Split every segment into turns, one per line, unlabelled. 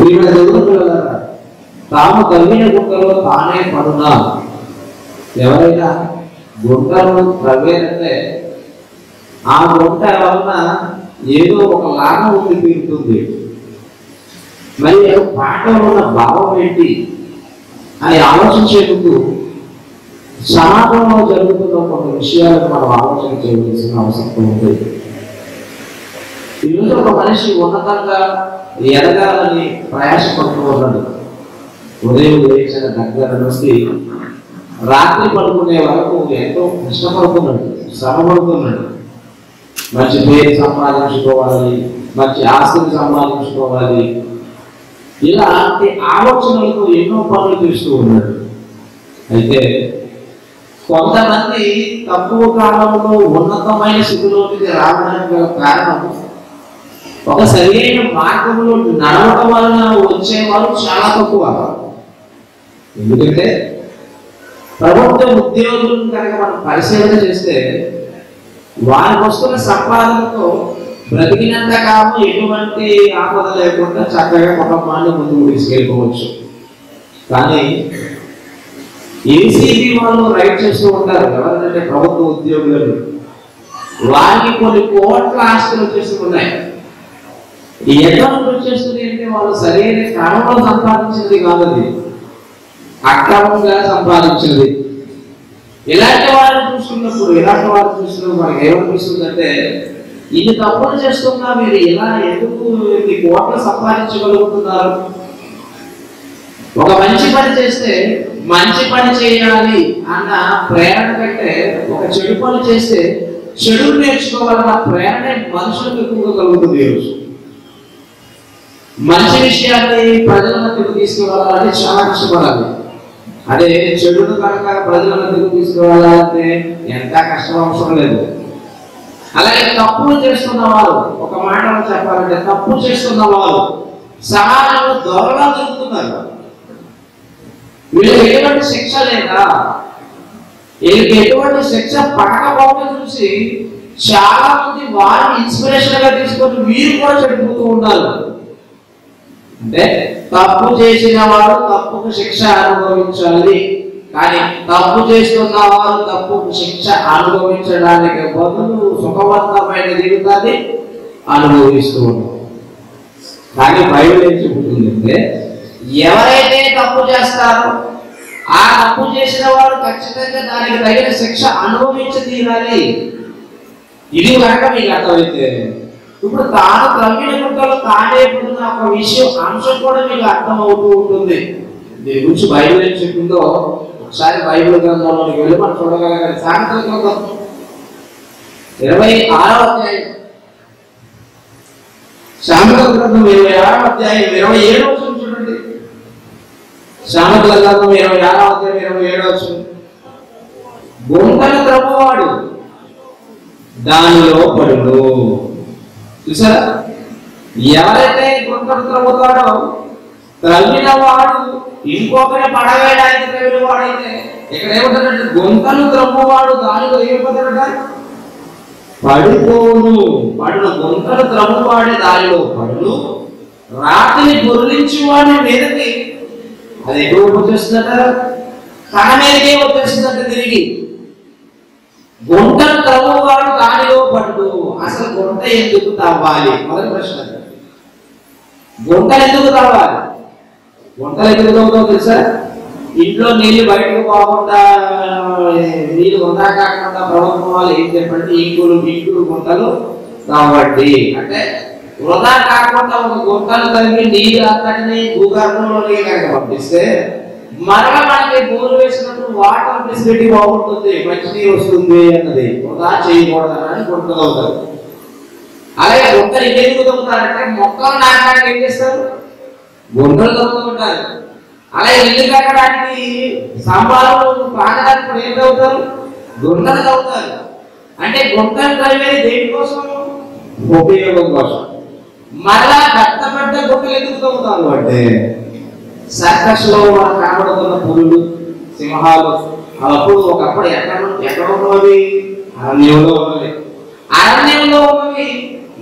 ప్రియమైన దేవుని పిల్లలారా, తాము తవ్విన గుంటలో తానే పడునా ఎవరైనా గుంటలను త్రవ్వేదంటే ఆ గుంట వలన ఏదో ఒక లాభం ఉండి తీరుతుంది మరి పాటలో ఉన్న భావం ఏంటి అని ఆలోచించేందుకు సమాజంలో జరుగుతున్న కొన్ని విషయాలను మనం ఆలోచన చేయవలసిన అవసరం ఉంది ఈరోజు ఒక మనిషి ఉన్నతంగా ఎదగాలని ప్రయాసపడుతూ ఉన్నాడు ఉదయం లేచిన దగ్గర నుండి రాత్రి పడుకునే వరకు ఎంతో కష్టపడుతున్నాడు శ్రమపడుతున్నాడు మంచి పేరు సంపాదించుకోవాలి మంచి ఆస్తిని సంపాదించుకోవాలి ఇలాంటి ఆలోచనలతో ఎన్నో పనులు చేస్తూ ఉన్నాడు అయితే కొంతమంది తక్కువ కాలంలో ఉన్నతమైన స్థితిలోకి రావడానికి గల కారణం ఒక సరైన మార్గంలో నడవడం వలన వచ్చేవారు చాలా తక్కువ ఎందుకంటే ప్రభుత్వ ఉద్యోగులను కనుక మనం పరిశీలన చేస్తే వారికి వస్తున్న సంపాదనతో బ్రతికినంత కాలం ఎటువంటి ఆపద లేకుండా చక్కగా కుటుంబాన్ని ముందుకు తీసుకెళ్ళిపోవచ్చు కానీ ఏసీబీ వాళ్ళు రైట్ చేస్తూ ఉంటారు ఎవరంటే ప్రభుత్వ ఉద్యోగులు వారికి కొన్ని కోట్ల ఆస్తులు వచ్చేస్తూ ఉన్నాయి ఈ ఎక్కడ నుంచి వచ్చేస్తుంది అంటే వాళ్ళు సరైన క్రమంలో సంపాదించినది కాదు అది అక్రమంగా సంపాదించినది ఇలాంటి వారిని చూస్తున్నప్పుడు ఇలాంటి వారిని చూస్తున్నప్పుడు మనకి ఏమనిపిస్తుందంటే ఇన్ని తప్పులు చేస్తున్నా మీరు ఇలా ఎందుకు ఇన్ని కోట్లు సంపాదించగలుగుతున్నారు ఒక మంచి పని చేస్తే మంచి పని చేయాలి అన్న ప్రేరణ కంటే ఒక చెడు పని చేస్తే చెడు నేర్చుకోవాలన్న ప్రేరణ మనుషులకు ఎక్కువగా కలుగుతుంది ఈరోజు మంచి విషయాన్ని ప్రజల మధ్యకు తీసుకువెళ్ళాలంటే చాలా కష్టపడాలి అదే చెడును కనుక ప్రజల మధ్యకు తీసుకువెళ్ళాలంటే ఎంత కష్టం అవసరం లేదు అలాగే తప్పులు చేస్తున్న వారు ఒక మాటలో చెప్పాలంటే తప్పు చేస్తున్న వారు సమాజంలో దొరలా దొరుకుతున్నారు వీళ్ళకి ఎటువంటి శిక్ష లేదా వీళ్ళకి ఎటువంటి శిక్ష పడకపోవడం చూసి చాలా మంది వారిని ఇన్స్పిరేషన్ గా తీసుకొని వీరు కూడా చెడిపోతూ ఉన్నారు అంటే తప్పు చేసిన వారు తప్పుకు శిక్ష అనుభవించాలి కానీ తప్పు చేస్తున్న వారు తప్పుకు శిక్ష అనుభవించడానికి బదులు సుఖవంతమైన జీవితాన్ని అనుభవిస్తూ ఉంటారు కానీ బైబిల్ ఏం చెబుతుందంటే ఎవరైతే తప్పు చేస్తారో ఆ తప్పు చేసిన వారు ఖచ్చితంగా దానికి తగిన శిక్ష అనుభవించి తీరాలి ఇది కనుక మీకు అర్థమైతే ఇప్పుడు తాను త్రవ్విన గుంటలో తానే పుట్టిన ఒక విషయం అంశం కూడా మీకు అర్థం అవుతూ ఉంటుంది దీని గురించి బైబిల్ ఏం చెప్పిందో ఒకసారి బైబిల్ గ్రంథంలోకి వెళ్ళి మనం చూడగలగాలి సామెతల గ్రంథం ఇరవై ఆరవ అధ్యాయం సామెతల గ్రంథం ఇరవై ఆరవ అధ్యాయం ఇరవై ఏడవ వచనం చూడండి సామెతల గ్రంథం ఇరవై ఆరవ అధ్యాయం ఇరవై ఏడవ వచనం గుంటను త్రవ్వువాడు దానిలో పడును చూసారా ఎవరైతే గుంటను త్రవ్వుతాడో త్రవ్విన వాడు ఇంకొకరి పడవేయడానికి త్రవ్విన వాడైతే ఇక్కడ ఏమంటారంటే గుంటను త్రవ్వువాడు దానిలో ఏమైపోతాడట పడిపోను పడును గుంటలు త్రవ్వువాడే దానిలో పడును రాత్రిని పొరులించి వాడిని మీదకి అది ఎక్కడ వచ్చేస్తుందట తన మీదకే వచ్చేస్తుందట తిరిగి గుంటను తవ్వువాడు దానిలో పడు అసలు గుంట ఎందుకు తవ్వాలి మొదటి ప్రశ్న గుంటలు ఎందుకు తవ్వాలి గుంటలు ఎందుకు తవ్వుతావు తెలుసా ఇంట్లో నీళ్లు బయటకు పోకుండా నీళ్ళు వృధా కాకుండా ప్రభుత్వం వాళ్ళు ఏం చెప్పండి ఇంకులు ఇంకులు గుంటలు తవ్వండి అంటే వృధా కాకుండా ఒక గుంటలు తవ్వి నీళ్ళు అంతటిని భూగర్భంలోకి కనుక పంపిస్తే మరల మనకి బోరు వేసినప్పుడు వాటర్ ఫెసిలిటీ బాగుంటుంది మంచినీరు వస్తుంది అన్నది వృధా చేయకూడదని గుంటలు అవుతారు అలాగే గుంటలు ఇంకెందుకు తవ్వుతారంటే మొక్కలు నాటడానికి ఏం చేస్తారు గుంటలు తవ్వుతూ ఉంటారు అలాగే ఇల్లు కట్టడానికి స్తంభాలు పాకడానికి కూడా ఏం తవ్వుతారు గుంటలు తవ్వుతారు అంటే గుంటలు తవ్వేది దేనికోసం ఉపయోగం కోసం మరలా పెద్ద పెద్ద గుంటలు ఎందుకు తవ్వుతారు అంటే సర్కస్ లో మనకు కనబడుతున్న పులులు సింహాలు అప్పుడు ఒకప్పుడు ఎక్కడ ఎక్కడ ఉన్నవి అరణ్యంలో ఉన్నవి అరణ్యంలో ఉన్నవి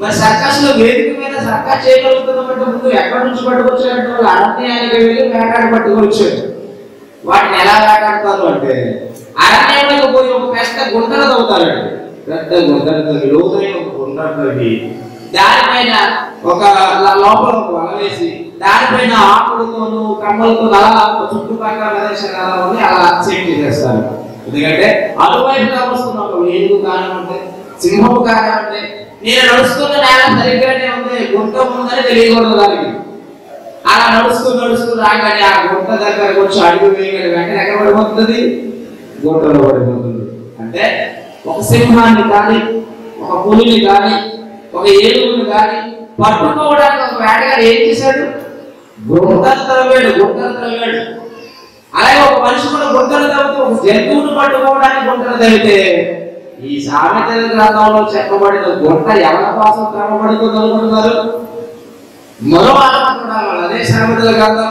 మరి సర్కస్ లో వేదిక మీద సర్కస్ చేయగలుగుతున్నటువంటి ముందు ఎక్కడి నుంచి పట్టుకొచ్చారంటే వాళ్ళు అరణ్యానికి వెళ్ళి వేటాడి పట్టుకొచ్చారు వాటిని ఎలా వేటాడతారు అంటే అరణ్యంలోకి పోయి ఒక పెద్ద గుంటలు తవ్వుతారండి పెద్ద గుంటలు తవ్వి లోతైన ఒక గుంటలు తవ్వి దానిపైన ఒక ల- లోపల ఒక వల వేసి దానిపైన ఆకులతోనూ కమ్మలతో అలా చుట్టుపక్కల ప్రదేశాలు అలా సెట్ చేసేస్తారు ఎందుకంటే అటువైపుగా వస్తున్న ఒక వేలుగు కానివ్వండి సింహము కానివ్వండి నేను నడుస్తున్న నేల సరిగ్గానే ఉంది గుంట ఉందని తెలియకూడదు దానికి అలా నడుస్తూ నడుస్తూ రాగానే ఆ గుంట దగ్గరకు వచ్చి అడుగు వేయగానే వెంటనే ఎక్కడ పడిపోతుంది గుంటలో పడిపోతుంది అంటే ఒక సింహాన్ని కానీ ఒక పులిని కానీ ఒక ఏనుగుని కానీ పట్టుకోవడానికి ఒక వేటగాడు ఏం చేశాడు గుంటలు తవ్వాడు గుంటలు తవ్వాడు అలాగే ఒక మనిషి కూడా గుంటలు తవ్వుతూ ఒక జంతువును పట్టుకోవడానికి గుంటలు తవ్వితే ఈ సామెతల గ్రంథంలో చెప్పబడిన గుంట ఎవరి కోసం క్రమబడుతుంది అనుకుంటున్నారు మరో ఆలోచన అదే సామెతల గ్రంథం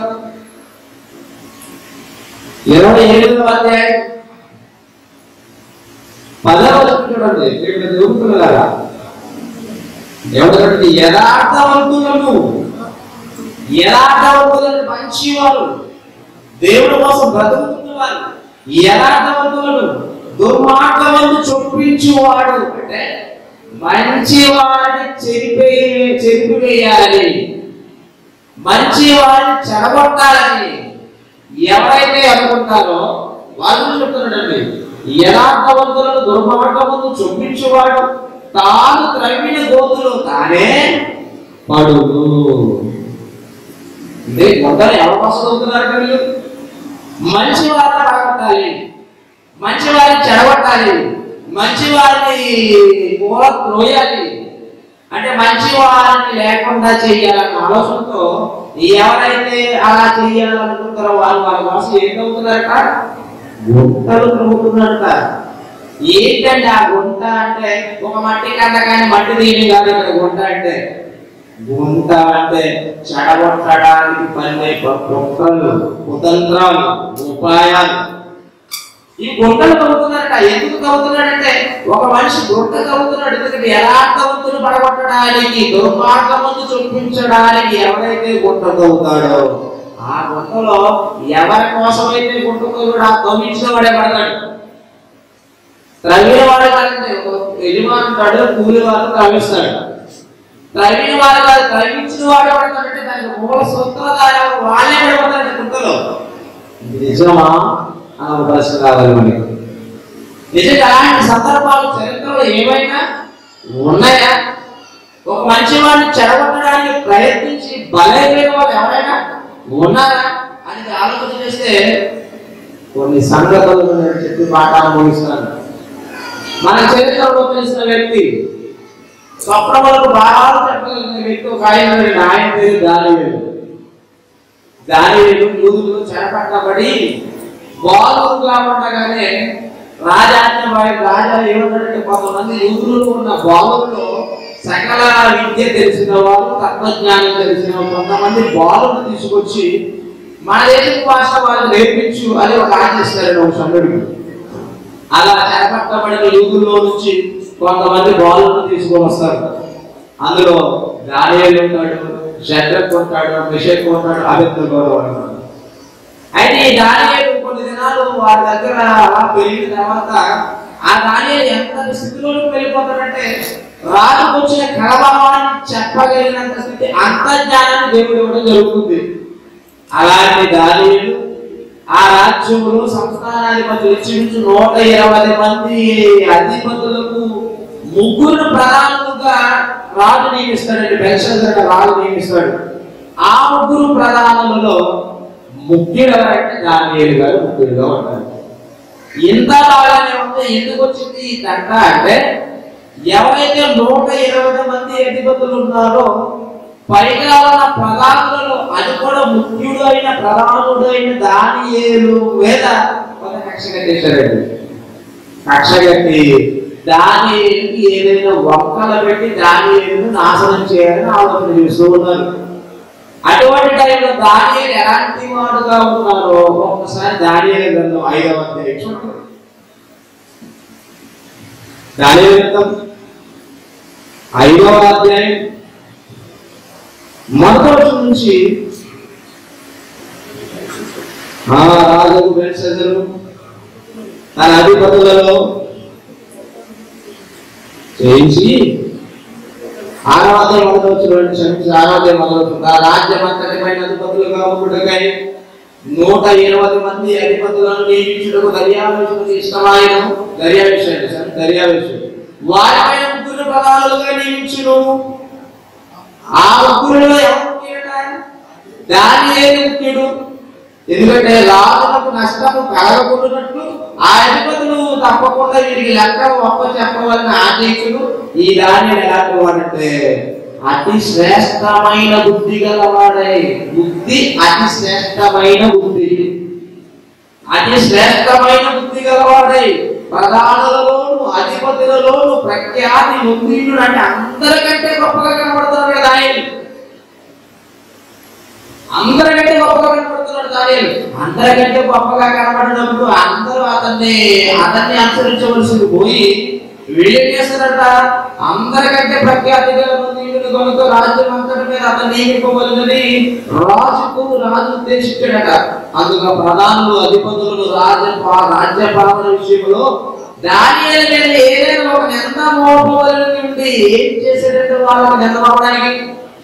ఇరవై ఎనిమిదవ అధ్యాయం పదవ వచనం చూడండి ఇక్కడ చదువుతున్నారా ఎవరంటే యథార్థవంతులను యథార్థవంతులను మంచివారు దేవుడి కోసం బ్రతుకుతున్నవారు యథార్థవంతులను దుర్మార్గమందు చొప్పించువాడు అంటే మంచి వారిని చెరిపే చెరిపివేయాలి మంచి వారిని చెడగొట్టాలని ఎవరైతే అనుకుంటారో వాళ్ళు చెప్తున్నాడండి యథార్థవంతులను దుర్మార్గమును చొప్పించువాడు తాను త్రవ్విన గోతులు తానే పడును అంటే మొత్తం ఎవరి కోసం అవుతున్నారు వీళ్ళు మంచి వారిని పడగొట్టాలి మంచి వారిని చెడగొట్టాలి మంచి వారిని మూల త్రోయాలి అంటే మంచి వారిని లేకుండా చేయాలన్న ఆలోచనతో ఎవరైతే అలా చేయాలనుకుంటారో వాళ్ళు వాళ్ళ కోసం ఏం అవుతున్నారట గుంటలు త్రవ్వుతున్నారట ఏంటంటే ఆ గుంట అంటే ఒక మట్టి కంట కానీ మట్టి దీని కాదు ఇక్కడ గుంట అంటే గుంట అంటే చెడగొట్టడానికి పన్నే కుట్రలు కుతంత్రాలు ఉపాయాలు ఈ గుంటలు తవ్వుతున్నారట ఎందుకు తవ్వుతున్నాడంటే ఒక మనిషి గుంట తవ్వుతున్నాడు ఎందుకంటే యథార్థవంతులు పడగొట్టడానికి దుర్మార్గమందు చూపించడానికి ఎవరైతే గుంట తవ్వుతాడో ఆ గుంటలో ఎవరి కోసమైతే గుంట తవ్వుడు ఆ తవ్వించిన వాడే పడతాడు త్రవ్విన వాడు కాదంటే ఒక యజమాని ఉంటాడు కూలి వాడు త్రవిస్తాడు త్రవ్విన వాడు కాదు త్రవించిన వాడు పడతాడంటే దానికి మూల సూత్రధారం వాళ్ళే పడిపోతాడు గుంటలో ఇది నిజమా అన్న ఒక ప్రశ్న రావాలి మనకి నిజంగా అలాంటి సందర్భాలు చరిత్రలో ఏమైనా ఉన్నాయా ఒక మంచి వాడిని చెడగొట్టడానికి ప్రయత్నించి బలైపోయిన వాళ్ళు ఎవరైనా ఉన్నారా అని ఆలోచన చేస్తే కొన్ని సంగతులు నేను చెప్పి పాఠాలు ముగిస్తున్నాను మన చరిత్రలో తెలిసిన వ్యక్తి స్వప్నములకు బాగా చెప్పగలిగిన వ్యక్తి ఒక ఆయన ఉన్నాడు. ఆయన పేరు దానివేలు దానివేలు యూదులు చెరపట్టబడి బాలుగా ఉండగానే రాజాజ్ఞ వారి రాజా ఏమన్నాడంటే కొంతమంది యూదులు ఉన్న బాలుల్లో సకల విద్య తెలిసిన వారు తత్వజ్ఞానం తెలిసిన కొంతమంది బాలును తీసుకొచ్చి మన దేశ భాష వాళ్ళు నేర్పించు అని ఒక ఆజ్ఞిస్తారండి ఒక సంఘుడికి అలా చేపట్టబడిన యూదుల్లో నుంచి కొంతమంది బాలులను తీసుకొని వస్తారు అందులో దానియేలు ఉంటాడు షడ్రక్ ఉంటాడు మిషక్ ఉంటాడు అభిత్తులు కూడా ఉంటాడు అయితే ఈ దానియేలు కొన్ని దినాలు వారి దగ్గర అలా పెరిగిన తర్వాత ఆ దానియేలు ఎంత స్థితిలోకి వెళ్ళిపోతాడంటే రాజుకు వచ్చిన కలభావాన్ని చెప్పగలిగినంత స్థితి అంతర్జానాన్ని దేవుడు ఇవ్వడం జరుగుతుంది అలాంటి దానియులు ఆ రాజ్యములు సంస్థానాధిపతులు ఇంచుమించు నూట ఇరవై మంది అధిపతులకు ముగ్గురు ప్రధానులుగా రాజు నియమిస్తాడండి బెల్షాజర్ రాజు నియమిస్తాడు ఆ ముగ్గురు ప్రధానులలో ముఖ్యుడు ఎవరంటే దానియేలు గారు ముఖ్యుడుగా ఉంటారు ఇంత బాగానే ఉంటే ఎందుకు వచ్చింది ఈ తంట అంటే ఎవరైతే నూట ఇరవై మంది అధిపతులు ఉన్నారో పైగా ఉన్న ప్రధానులలో అది కూడా ముఖ్యుడు అయిన ప్రధానుడు అయిన దానియేలు వేద ఒక కక్ష కట్టేశారండి కక్ష కట్టి దాని ఏదైనా వంకలు పెట్టి దాని నాశనం చేయాలని ఆలోచన చేస్తూ ఉన్నారు అటువంటి టైంలో దానియేలు ఎలాంటి వాడుగా ఉన్నారో ఒక్కసారి దానియేలు గ్రంథం ఐదవ అధ్యాయం చూడండి దానియేలు గ్రంథం ఐదవ అధ్యాయం మొదటి వచనం నుంచి ఆ రాజు బెల్షెజరు తన అధిపతులలో చేయించి ఆరాధ్య మొదలు వచ్చినటువంటి క్షమించి ఆరాధ్య మొదలు ఆ రాజ్యం అంతటిపైన అధిపతులుగా ఉండుటకై నూట ఇరవై మంది అధిపతులను నియమించుటకు దర్యావేశులకు ఇష్టమైన దర్యావేశాడు దర్యావేశుడు వారిపైన ముగ్గురు ప్రధానులుగా నియమించును ఆ ముగ్గురులో ఎవరు ముఖ్యుడట? దానియేలు ముఖ్యుడు ఎందుకంటే రాజులకు నష్టము కలగకూడనట్లు ఆ అధిపతులు తప్పకుండా వీరికి లెక్క ఒప్ప చెప్పవాలని ఆదేశుడు ఈ దాని ఎలాంటి వాడంటే అతి శ్రేష్టమైన బుద్ధి గలవాడే బుద్ధి అతి శ్రేష్టమైన బుద్ధి అతి శ్రేష్టమైన బుద్ధి గలవాడై ప్రధానులలోను అధిపతులలోను ప్రఖ్యాతి ముందీయుడు అంటే అందరికంటే గొప్పగా కనబడుతున్నాడు కదా ఆయన అందరికంటే గొప్పగా కనబడుతున్నాడు దానియేలు అందరికంటే గొప్పగా కనబడినప్పుడు అందరూ అతన్ని అతన్ని అనుసరించవలసింది పోయి వీళ్ళేం చేస్తారట అందరికంటే ప్రఖ్యాతి గల ముందీయుడు కనుక రాజ్యం అంతటి మీద అతన్ని నియమింపబడినది రాజుకు రాజు ఉద్దేశించాడట అందుకు ఆ ప్రధానులు అధిపతులు రాజ్య రాజ్య పాలన విషయంలో దానియేలు మీద ఏదైనా ఒక నింద మోపవలసి ఉండి ఏం చేసేటట్టు వాళ్ళకి నింద మోపడానికి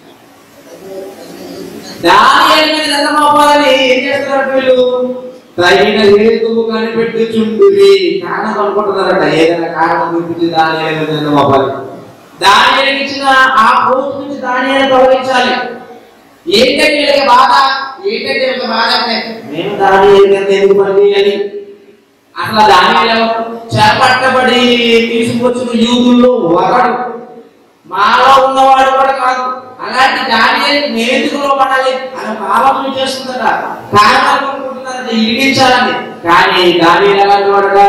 దానియేలు మీద నింద మోపాలని ఏం చేస్తున్నారు వీళ్ళు తగిన హేతువు కనిపెట్టుచుండురి కారణం అనుకుంటున్నారట ఏదైనా కారణం చూపించి దానియేలు మీద నింద మోపాలి దానియేలుకి ఇచ్చిన ఆ పోస్ట్ నుంచి దానియేలు తొలగించాలి ఏంటంటే వీళ్ళకి బాధ ఏంటంటే వీళ్ళకి బాధ అంటే మేము దానియేలు కింద ఎందుకు పని చేయాలి అట్లా దానిలో చేపట్టబడి తీసుకొచ్చిన యూదుల్లో ఒకడు మాలో ఉన్నవాడు కూడా కాదు అలాంటి దాని మేతుకులో పడాలి అని ఆలోచన చేస్తుందట కారణాలు అనుకుంటున్నారట ఇరిగించాలని కానీ దాని ఎలాంటి వాడుగా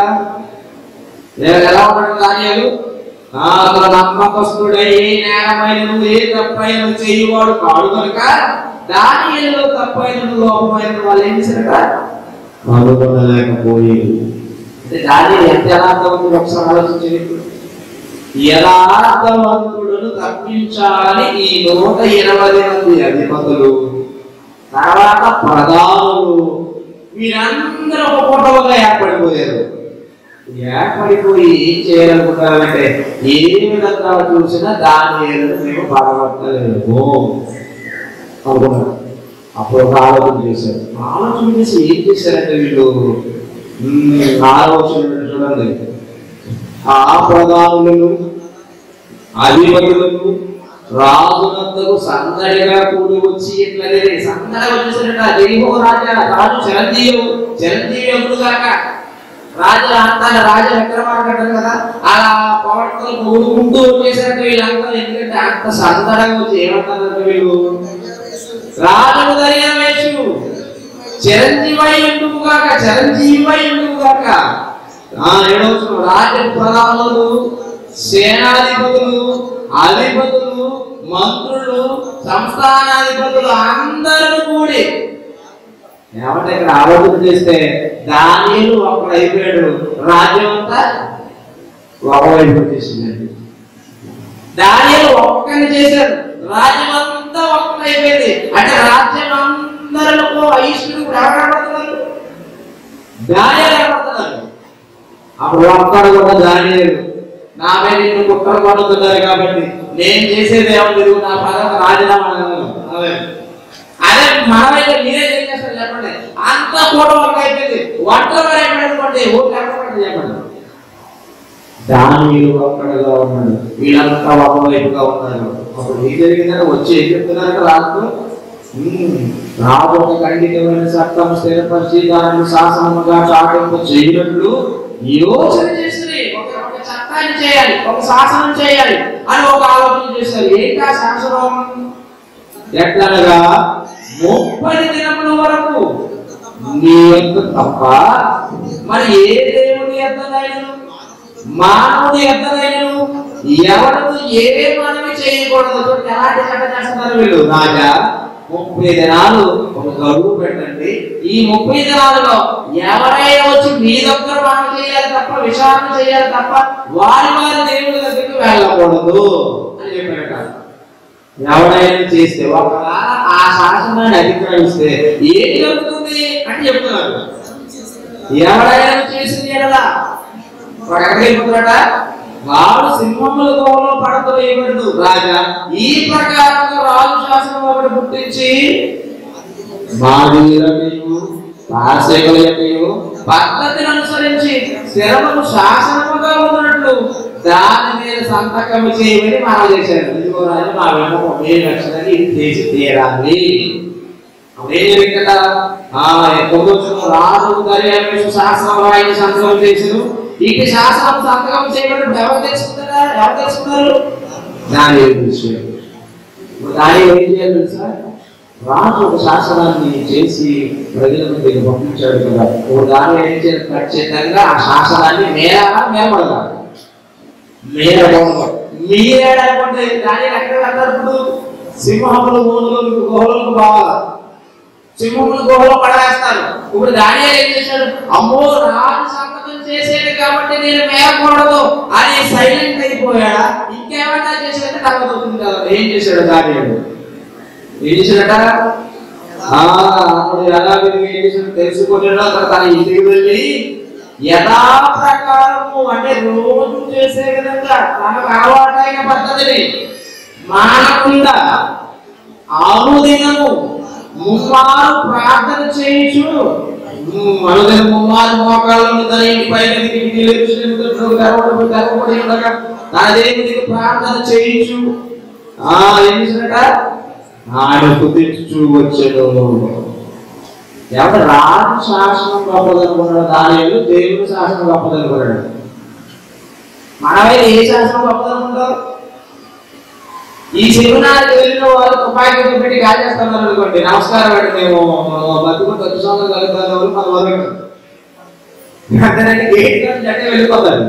లేదా ఎలా ఉంటాడు దానియాలు అతను నమ్మకస్తుడై ఏ నేరమైన ఏ తప్పైన చేయవాడు కాడు కనుక దానిలో తప్పైన లోపమైన వాళ్ళు ఏం చేశారట కనుగొనలేకపోయేది అంటే దాని ఎంత యథార్థవంతుడు ఒకసారి ఆలోచించండి యథార్థవంతుడును తప్పించాలని ఈ నూట ఇరవై మంది అధిపతులు తర్వాత ప్రధానులు వీరందరూ ఒక కుటుంబంగా ఏర్పడిపోయారు ఏర్పడిపోయి ఏం చేయాలనుకుంటారంటే ఏ విధంగా చూసినా దాని ఏదో మేము పడగొట్టలేము అనుకున్నారు అప్పుడు ఒక ఆలోచన చేశారు ఆలోచన చేసి ఏం చేశారంటే వీళ్ళు మ్మ్, ఆలోచన చూడండి ఆ ప్రధానులను అధిపతులను రాజునంతకు సందడిగా కూడి వచ్చి ఇట్లనే సందడిగా వచ్చేసారట జైహో రాజా రాజు చిరంజీవి చిరంజీవి ఎప్పుడు కాక రాజు అంతా రాజు విక్రమార్కంటారు కదా అలా పవర్తో ఊరుకుంటూ వచ్చేసారట వీళ్ళంతా ఎందుకంటే అంత సందడిగా వచ్చి ఏమంటారంటే వీళ్ళు రాజు దర్యావేశు చిరంజీవై ఎందుకుగాక చిరంజీవై ఎందుకుగాక ఆ ఏడవ వచనం, రాజ ప్రధానులు సేనాధిపతులు అధిపతులు మంత్రులు సంస్థానాధిపతులు అందరూ కూడి ఏమంటే ఇక్కడ ఆలోచన చేస్తే దానిలు ఒకడు అయిపోయాడు రాజ్యం అంతా ఒకవైపు వచ్చేసిందండి దానిలో ఒక్కని చేశారు రాజ్యం అంతా ఒక్కటి అయిపోయింది అంటే రాజ్యం అందరిలో ఐశ్వర్యం ఇప్పుడు ఎవరు కనబడుతున్నారు దానియాలు కనబడుతున్నారు అప్పుడు ఒక్కడు కూడా దానియాలు నా మీద నిన్ను కుక్కలు పడుతున్నారు కాబట్టి నేను చేసేది ఏమో నా పదవి రాజీనామా అదే అదే మనమైతే మీరే ఏం చేస్తారు చెప్పండి అంత కూడా ఒక అయిపోయింది ఒంటరి అయిపోయింది ఓట్లు ఎక్కడ పడింది చెప్పండి దానిలో ఒక్కడుగా ఉన్నాడు వీళ్ళంతా ఒకవైపుగా ఉన్నారు అప్పుడు ఏం జరిగిందంటే వచ్చి ఏం చెప్తున్నారు రాజు రాజు ఒక ఖండితమైన చట్టం స్థిరపరిచి దానిని శాసనముగా చాటింపు చేయనట్లు యోచన చేస్తుంది ఒక ఒక చట్టాన్ని చేయాలి ఒక శాసనం చేయాలి అని ఒక ఆలోచన చేశారు ఏంటి ఆ శాసనం ఎట్లనగా ముప్పై దినముల వరకు నీ యొక్క తప్ప మరి ఏ దేవుని ఎద్దనైనను మానవుని ఎద్దనైనను ఎవరు ఏ మనవి చేయకూడదు చూడండి ఎలాంటి చట్ట చేస్తున్నారు వీళ్ళు రాజా ముప్పై దినాలు ఒక గడువు పెట్టండి ఈ ముప్పై దినాలలో ఎవరైనా వచ్చి మీ దగ్గర మనం చేయాలి తప్ప విచారణ చేయాలి తప్ప వారి వారి దేవుడి దగ్గరికి వెళ్ళకూడదు అని చెప్పాడట ఎవడైనా చేస్తే ఒకవేళ ఆ శాసనాన్ని అతిక్రమిస్తే ఏం జరుగుతుంది అని చెప్తున్నారు ఎవడైనా చేసింది ఎడలా వాడు ఎక్కడికి వెళ్ళిపోతున్నాడా వాడు సింహముల గోవలో పడతో వేయబడదు రాజా ఈ ప్రకారంగా రాజు శాసనం ఒకటి పుట్టించి మాదీయులకయు పారసీకుల యొక్కయు పద్ధతిని అనుసరించి స్థిరమును శాసనముగా ఉన్నట్లు దాని మీద సంతకం చేయమని మనం చేశారు ఇదిగో రాజు మా విన్నపం మీరు లక్షణాన్ని ఇది చేసి తీరాలి అదేం ఇక్కడ ఆ ఎక్కడొచ్చిన రాజు దర్యావేశ శాసనం రాయని సంతకం చేసిన ఇటు శాసనం సంతకం చేయబడి ఎవరు తెలుసుకున్నారా ఎవరు తెలుసుకున్నారు దాని విషయం ఇప్పుడు దాని ఏం చేయాలి తెలుసా రాజు ఒక శాసనాన్ని చేసి ప్రజల మధ్యకి పంపించాడు కదా ఓ దాని ఏం చేయాలి ఖచ్చితంగా ఆ శాసనాన్ని మేరాలా మేమడగా మేరకూడదు మీరేడనుకుంటే దాని ఎక్కడ వెళ్తారు ఇప్పుడు సింహములు గోధులకు గోహలకు పోవాలా సింహములు గుహలో పడవేస్తారు ఇప్పుడు దాని ఏం చేశాడు అమ్మో రాజు సంతకం చేసేది కాబట్టి నేను మేరకూడదు అని సైలెంట్ అయిపోయాడా ఇంకేమన్నా చేశాడంటే తర్వాత అవుతుంది కదా ఏం చేశాడు దానియుడు ఏం చేశాడట ఆ, అప్పుడు ఎలా మీరు ఏం చేశాడు తెలుసుకున్నాడో అతను తన ఇంటికి వెళ్ళి యథాప్రకారము అంటే రోజు చేసే విధంగా తనకు అలవాటైన పద్ధతిని మానకుండా అనుదినము ముమ్మారు ప్రార్థన చేయించు అనుదిన ముమ్మారు మోకాళ్ళను తన ఇంటి పైన దిగి నిలుచుకుంటూ గర్వపడి గర్వపడి ఉండగా తన దేవునికి ప్రార్థన చేయించు ఆ ఏం చేసినట ఆయన కుదిర్చు వచ్చాడు ఎవరు రాజు శాసనం గొప్పదనుకున్నాడు దాని దేవుని శాసనం గొప్పదనుకున్నాడు మనమైతే ఏ శాసనం గొప్పదనుకుంటాం ఈ సెమినార్కి వెళ్ళిన వాళ్ళు తుపాకీ పెట్టి గాలి చేస్తున్నారు అనుకోండి నమస్కారం అండి మేము బతుకుంటే వచ్చి సంవత్సరం కలుగుతారు వాళ్ళు మన మొదలు అంతేనండి గేట్ నుంచి అంటే వెళ్ళిపోతారు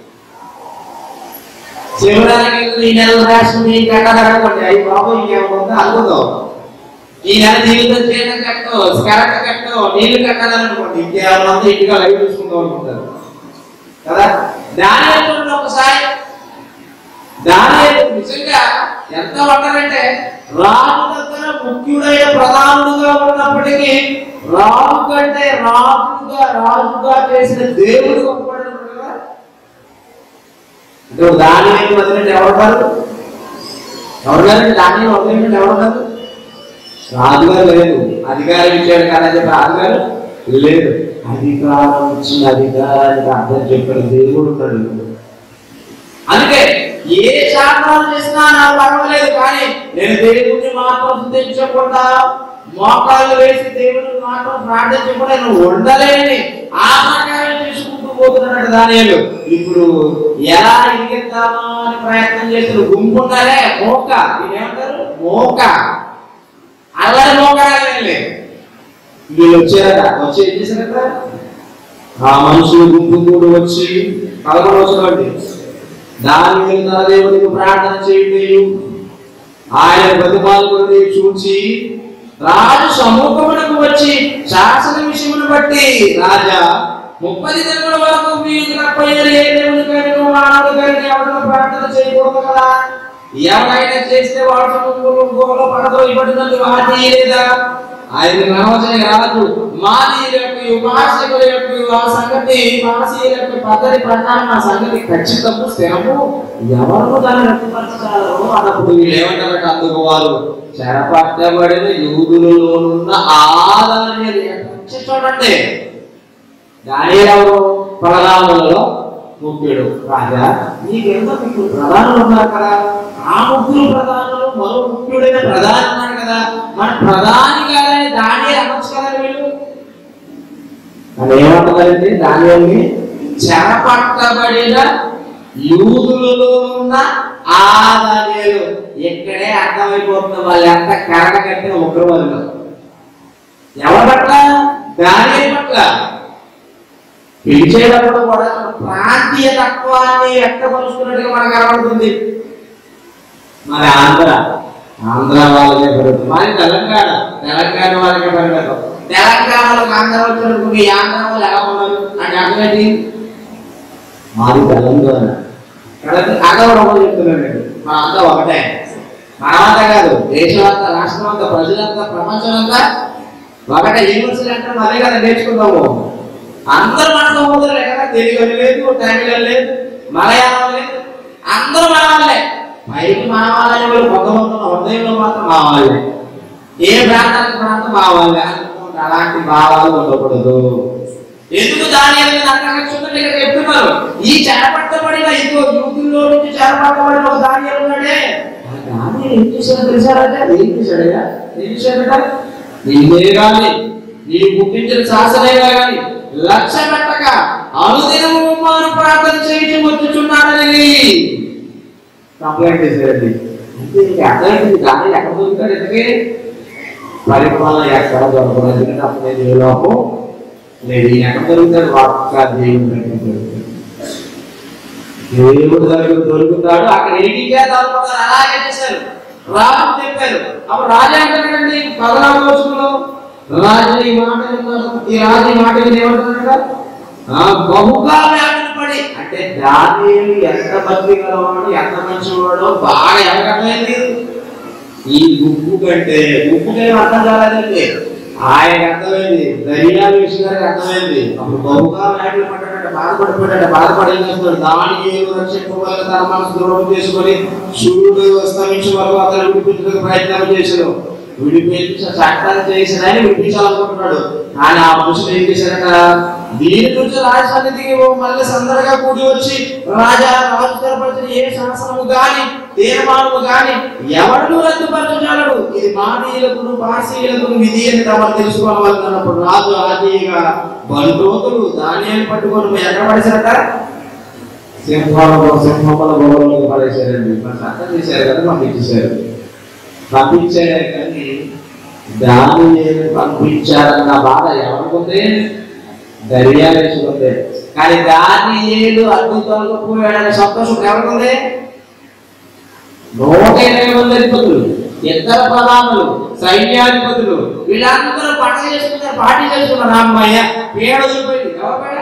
సెమినార్కి వెళ్ళి ఈ నెల రాష్ట్రం ఏం కట్టాలి అనుకోండి అయ్యి బాబు ఇంకేమవుతుందో అనుకుందాం ఈ నెల జీవితం చేయడం కట్టో కరెంట్ కట్టో నీళ్లు కట్టాలనుకోండి ఇంకేమన్నా ఇంటిగా లైవ్ చూసుకుందాం అనుకుంటారు కదా దాని చూడండి ఒకసారి దాని నిజంగా ఎంత ఉంటారంటే రాజు దగ్గర ముఖ్యుడైన ప్రధానుడుగా ఉన్నప్పటికీ రాజు కంటే రాజుగా రాజుగా చేసిన దేవుడు గొప్పవాడు కదా అంటే దాని వదిలినట్టు ఎవరున్నారు ఎవరున్నారంటే దాని వదిలినట్టు ఎవరున్నారు రాజుగారు లేదు అధికారం ఇచ్చాడు కదా చెప్పి రాజుగారు లేదు అధికారం ఇచ్చిన అధికారానికి అర్థం చెప్పిన దేవుడు ఉన్నాడు అందుకే ఏ శాసనాలు చేసినా నాకు పర్వాలేదు కానీ నేను దేవుడిని మాత్రం స్థుతించకుండా మోకాళ్ళు వేసి దేవుడిని మాత్రం ప్రార్థించకుండా నేను ఉండలేని ఆ ప్రకారం చేసుకుంటూ పోతున్నాడు దానియాలు ఇప్పుడు ఎలా ఇరిగిద్దామా అని ప్రయత్నం చేస్తున్న గుంపు ఉన్నారే మోక దీన్ని ఏమంటారు మోక అలా మోకాలే వీళ్ళు వచ్చారట వచ్చి ఏం చేశారట ఆ మనుషులు గుంపు కూడా వచ్చి పదకొండు వచ్చినవండి దాని మీద దేవుడికి ప్రార్థన చేయండి ఆయన ప్రతిపాలకుడిని చూచి రాజు సమూహమునకు వచ్చి శాసన విషయమును బట్టి రాజా ముప్పది దినముల వరకు మీకు తప్పైన ఏ దేవుని కానీ మానవుడు కానీ ఎవరిని ప్రార్థన చేయకూడదు కదా ఎవరైనా చేస్తే వాడు సమూహంలో గోలో పడదో ఇవ్వడం వాటి లేదా ఆయన నమోదయ రాజు మాదీయులకు మాసికుల యొక్క ఆ సంగతి మాసీయుల యొక్క పద్ధతి ప్రకారం ఆ సంగతి ఖచ్చితము స్థిరము ఎవరు దాన్ని రక్షపరచాలో అన్నప్పుడు వీళ్ళు ఏమంటారంటే అందుకు వారు చెరపట్టబడిన యూదులలోనున్న ఆదాన్ని చూడండి దానిలో ప్రధానులలో ముఖ్యుడు రాజా నీకెంత మీకు ప్రధానులు ఉన్నారు కదా ఆ ముగ్గురు ప్రధానులు మరో ముఖ్యుడైన ప్రధాని ఉన్నాడు కదా మన ప్రధాని గారని దాని అనొచ్చు కదా వీళ్ళు అది ఏమంటారంటే దాని చెరపట్టబడిన యూదులలో ఉన్న ఆ దానిలు ఇక్కడే అర్థమైపోతుంది వాళ్ళు ఎంత కరగ కట్టిన ఉగ్రవాదులు ఎవరి పట్ల దాని పట్ల పిలిచేటప్పుడు కూడా ప్రాంతీయ తత్వాన్ని వ్యక్తపరుస్తున్నట్టుగా మనకు కనబడుతుంది మరి ఆంధ్ర ఆంధ్ర వాళ్ళకే పరిమితం మరి తెలంగాణ తెలంగాణ వాళ్ళకే పరిమితం తెలంగాణలో ఆంధ్ర వచ్చినప్పుడు ఈ ఆంధ్ర వాళ్ళు ఎలా ఉన్నారు అంటే అర్థమేంటి మాది తెలంగాణ అక్కడ ఒకటి చెప్తున్నాను మా అంతా ఒకటే మనమంతా కాదు దేశం అంతా రాష్ట్రం అంతా ప్రజలంతా ప్రపంచం అంతా ఒకటే యూనివర్సిటీ అంటే అదే కదా నేర్చుకుందాము అందరూ మన సహోదరులే కదా తెలుగు లేదు తమిళ లేదు మలయాళం లేదు అందరూ మన వాళ్ళే పైకి మన వాళ్ళని వాళ్ళు కొంతమంది ఉన్న హృదయంలో మాత్రం మా వాళ్ళే ఏ ప్రాంతానికి ప్రాంతం మా వాళ్ళే అనుకుంటే అలాంటి భావాలు ఉండకూడదు ఎందుకు దాని అనేది అంతరక్షణ ఇక్కడ చెప్తున్నారు ఈ చేపట్టబడిన ఇదిగో యూతుల్లో నుంచి చేపట్టబడిన ఒక దాని ఉన్నాడే ఆ దాని ఏం చేశాడో తెలుసాడట ఏం చేశాడయ్యా ఏం చేశాడట నిన్నే గాని నీ పుట్టించిన శాసనైనా గాని లక్ష్య పెట్టక అనుదినము మాను ప్రార్థన చేయించి వచ్చుచున్నాడని కంప్లైంట్ చేశారండి అంటే ఇది అర్థమైంది కానీ ఎక్కడ దొరుకుతాడు ఎందుకే పరిపాలన ఎక్కడ దొరకదు ఎందుకంటే అప్పుడు ఏ లోపం లేదు ఈయన ఎక్కడ దొరుకుతాడు వాక్క దేవుడు దగ్గర దొరుకుతాడు దేవుడు దగ్గర దొరుకుతాడు అక్కడ ఎన్ని చేతాలు అలాగే చేశారు రాజు చెప్పారు అప్పుడు రాజు అంటాడండి పదనాలుగు రోజుల్లో రాజు ఈ మాట విన్నాడు. ఈ రాజు ఈ మాట విని ఏమంటున్నాడు ఆ బహుగా వ్యాధులు పడి అంటే దానియేలు ఎంత భక్తి గలవాడు ఎంత మంచివాడో బాగా ఎనగట్లేదు ఈ గుప్పు కంటే గుప్పుకే అర్థం కాలేదండి ఆయన అర్థమైంది దర్యాలు విషయానికి అర్థమైంది అప్పుడు బహుగా వ్యాధులు పడ్డాడంటే బాధపడిపోయాడు బాధపడి ఏం చేస్తున్నాడు దాని ఏలు రక్షింపగల తన మనసు దూరం చేసుకొని సూర్యుడు అస్తమించే వరకు అతను విడిపించడానికి ప్రయత్నం చేశాడు విడిపించ చట్టాలు చేసిన ఆయన విడిపించాలనుకుంటున్నాడు కానీ ఆ మనుషులు ఏం చేశారట దీని గురించి రాజసన్నిధికి ఓ మళ్ళీ సందడిగా కూడి వచ్చి రాజా రాజు స్థిరపరిచిన ఏ శాసనము గాని తీర్మానము గాని ఎవడు రద్దుపరచగలడు ఇది మానీయులకు పార్సీయులకు విధి అని తమరు తెలుసుకోవాలి అన్నప్పుడు రాజు ఆదిగా బంధువులు ధాన్యాన్ని పట్టుకొని పోయి ఎక్కడ పడేశారట సింహాల సింహముల గొడవలో పడేశారండి మరి చట్టం చేశారు కదా పంపించేశారు పంపించారు కానీ దాని పంపించారన్న బాధ ఎవరికి దర్యాలేసుకుంది కానీ దాని ఏడు అద్భుతాలకు పోయాడనే సంతోషం ఎవరికి ఉంది నూట ఇరవై మంది అధిపతులు ఇద్దరు ప్రధానులు సైన్యాధిపతులు వీళ్ళందరూ పండగ చేసుకున్నారు పార్టీ చేసుకున్నారు అమ్మాయ పేడ వదిలిపోయింది ఎవరు పేడ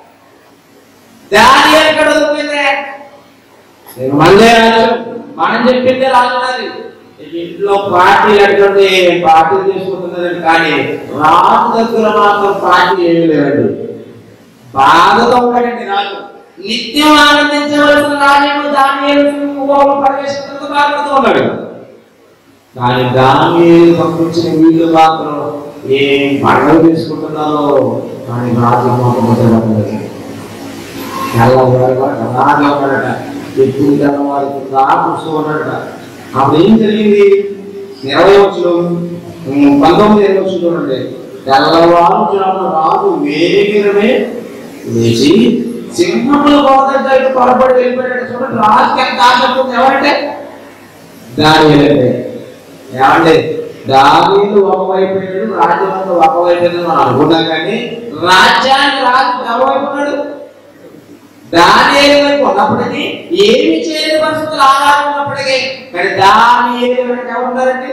దాని ఎక్కడ వదిలిపోయిందే నేను మనదే రాజు మనం చెప్పిందే రాజున్నది ఇంట్లో పార్టీ అటువంటి పార్టీ చేసుకుంటున్నది కానీ రాజు దగ్గర మాత్రం పార్టీ ఏమీ లేదండి బాధతో ఉంటాడండి రాజు నిత్యం ఆనందించవలసిన రాజేమో దాని ప్రవేశించడంతో బాధపడుతూ ఉన్నాడు కానీ దాని పంపించిన వీళ్ళు మాత్రం ఏం పండుగ చేసుకుంటున్నారో కానీ రాజు మాత్రం తెల్లవారు అలాగే ఉన్నాడట ఎక్కువ తెల్లవారు రాకూస్తూ ఉన్నాడట అప్పుడు ఏం జరిగింది ఇరవై వచ్చులు పంతొమ్మిది ఇరవై వచ్చులు చూడండి తెల్లవారు జామున రాజు వేగిరమే లేచి సింహముల గోదంటే పొరపడి వెళ్ళిపోయాడు చూడండి రాజుకి ఎంత ఆశ ఉంటుంది ఎవరంటే దాని ఏమంటే దావీదు ఒకవైపు వెళ్ళాడు రాజ్యం అంతా ఒకవైపు వెళ్ళాడు మనం అనుకున్నాం కానీ రాజ్యానికి రాజు ఎవరైపు ఉన్నాడు దాని వైపు ఉన్నప్పటికీ ఏమి చేయని పరిస్థితులు ఆధారం ఉన్నప్పటికీ కానీ దాని వెనక ఎవరున్నారండి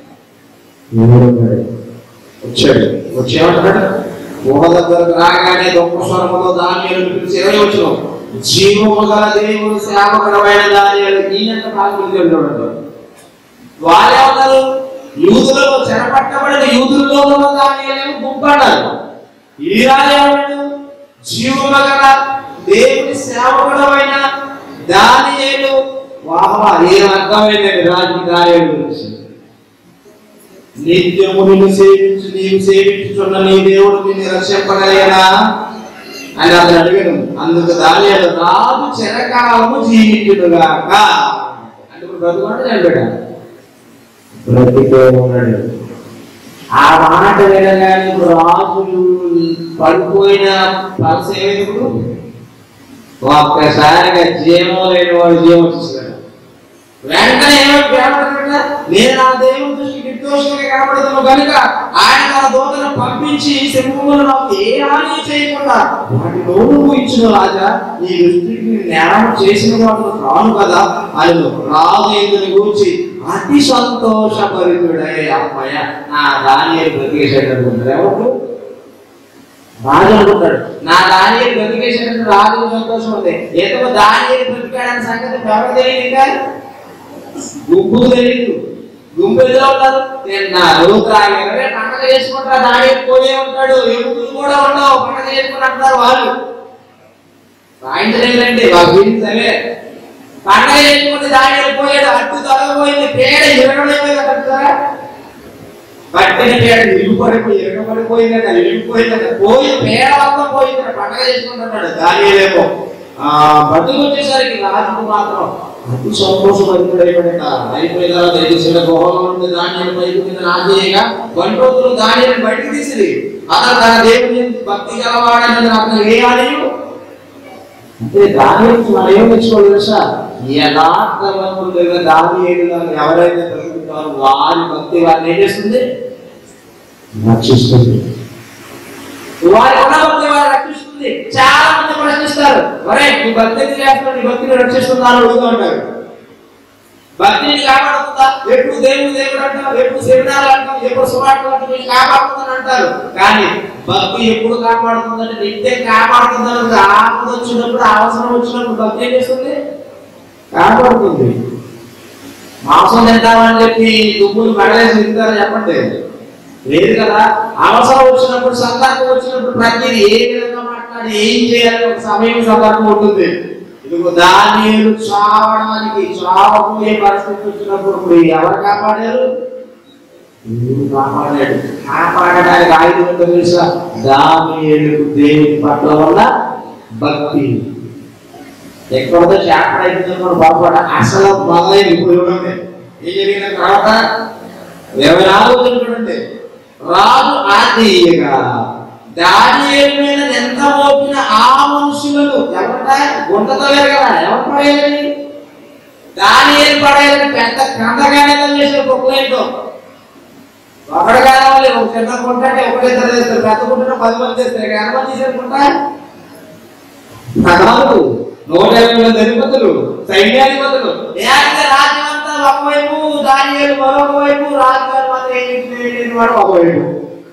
వచ్చాడు వచ్చి ఏమంటాడు ఊహ దగ్గరకు రాగానే గొప్ప స్వరములో దానియాలు పిలిచి ఇరవై వచ్చిన జీవము గల దేవుడు సేవకరమైన దానియాలు ఈయనంత పాల్గొని చూడండి వాళ్ళే ఉన్నారు యూదులలో చెరపట్టబడిన యూదులలో ఉన్న దానియాలేమో గుంపడ్డారు ఈ రాజు ఏమన్నాడు జీవము గల దేవుని సేవకుడమైన దానియేలు వాహవా ఏం అర్థమైందండి రాజు దానియేలు గురించి నిత్యము నిన్ను సేవించు నీవు సేవించుచున్న నీ దేవుడు నిన్ను రక్షింపగలిగనా అని అతను అడిగాను అందుకు దానియాలు రాజు చిరకాలము జీవించుడుగాక అంటే ఇప్పుడు బ్రతుకుంటే చనిపోయాడు బ్రతికే ఉన్నాడు ఆ మాట వినగానే ఇప్పుడు రాజు పడిపోయిన పరిసేవకుడు ఒక్కసారిగా జీవం లేని వాడు జీవం వచ్చేసాడు వెంటనే ఏమిటి ఏమంటాడంటే, నేను నా దేవుని దృష్టికి నిర్దోషంగా కనబడుతున్నా కనుక ఆయన తన దూతను పంపించి సింహములు నాకు ఏ హాని చేయకుండా వాటి నోరు ఇచ్చిన రాజా ఈ దృష్టికి నేరం చేసిన వాడు రాను కదా అని రాజు ఎందుని గూర్చి అతి సంతోషపరితుడై అమ్మాయ నా దాని బ్రతికేసేటట్టు ఎవరు రాజు అనుకుంటాడు నా దాని బ్రతికేసినట్టు రాజు సంతోషం ఉంది ఎంతకు దాని బ్రతికాడని సంగతి ఎవరు తెలియదు ఇంకా గుంపు తెలియదు గుంపు ఎదురు ఉంటారు తిన్నారు త్రాగారు పండగ చేసుకుంటారు దాడి పోయే ఉంటాడు ఎముకలు కూడా ఉండవు పండగ చేసుకుని అంటారు వాళ్ళు సాయంత్రం ఏంటంటే వాళ్ళ గురించి సరే పండగ చేసుకుంటే దాడి పోయాడు అట్టు తొలగిపోయింది పేడ ఇరగడైపోయింది అంటారా పట్టిన పేడ ఇరుగుపడిపోయి ఇరగబడిపోయిందట ఇరిగిపోయిందట పోయి పేడ మొత్తం పోయిందట పండగ చేసుకుంటున్నాడు దాని ఏమో ఆ బతుకు వచ్చేసరికి రాజుకు మాత్రం అతి సంతోషపడిపోయాడట అయిపోయిన తర్వాత తెలిసిన గృహంలో నుండి ధాన్యాన్ని పైకి మీద నాజేయగా కొన్ని రోజులు ధాన్యాన్ని బయటకు తీసింది అతను తన దేవుని యందు భక్తి గలవాడని అతను వేయాలి అంటే దాని నుంచి మనం ఏం తెచ్చుకోవాలి తెలుసా యథార్థవంతులుగా దాని ఎవరైతే బ్రతుకుతారో వారి భక్తి వారిని ఏం చేస్తుంది రక్షిస్తుంది వారి ఉన్న భక్తి వారు రక్షిస్తుంది చాలా మంది ప్రశ్నిస్తారు ఒరే నీ భక్తి ఎందుకు చేస్తున్నావు నీ భక్తిని రక్షిస్తున్నాను అడుగుతూ ఉంటారు భక్తిని కాపాడుతుందా ఎప్పుడు దేవుడు దేవుడు అంటాం ఎప్పుడు సెమినార్ అంటాం ఎప్పుడు సువార్తలు అంటాం వీళ్ళు కాపాడుతుందని అంటారు కానీ భక్తి ఎప్పుడు కాపాడుతుందంటే నిత్యం కాపాడుతుందని ఆపద వచ్చినప్పుడు అవసరం వచ్చినప్పుడు భక్తి ఏం చేస్తుంది కాపాడుతుంది మాంసం తింటామని చెప్పి దుమ్ములు మెడలేసి తింటారని చెప్పండి లేదు కదా అవసరం వచ్చినప్పుడు సందర్భం వచ్చినప్పుడు ప్రతిదీ ఏ విధంగా మాట్లాడి ఏం చేయాలని ఒక సమయం సందర్భం ఉంటుంది ఇదిగో దానియేలు చావడానికి చావబోయే పరిస్థితి వచ్చినప్పుడు ఇప్పుడు ఎవరు కాపాడారు దేవుడు కాపాడాడు కాపాడడానికి ఆయుధం ఏంటో తెలుసా దానియేలుకు దేవుని పట్ల వల్ల భక్తి ఎక్కడో చాప్టర్ అయిపోయింది బాగుపడ అసలు మొదలైన ఇప్పుడు చూడండి ఏం జరిగిన తర్వాత ఇరవై నాలుగు చూడండి రాజు ఆదిగా దానియేలు మీద ఎంత మోపిన ఆ మనుషులను ఎవరంట గుంటతో లేరు కదా ఎవరు పడేయాలి దానియేలు పడేయాలని పెద్ద కందగానే చేశారు కుక్కలేంటో ఒకడు కావాలి ఒక చిన్న కొంటే ఒకరిద్దరు చేస్తారు పెద్ద కుంటే పది మంది చేస్తారు ఇక ఎంతమంది చేశారు కుంట నగరాలు నూట యాభై మంది అధిపతులు సైన్యాధిపతులు ఏకంగా రాజ్యం అంతా ఒకవైపు దానియేలు మరొక వైపు రాజుగారు మాత్రం ఏం చేయలేని వాడు ఒకవైపు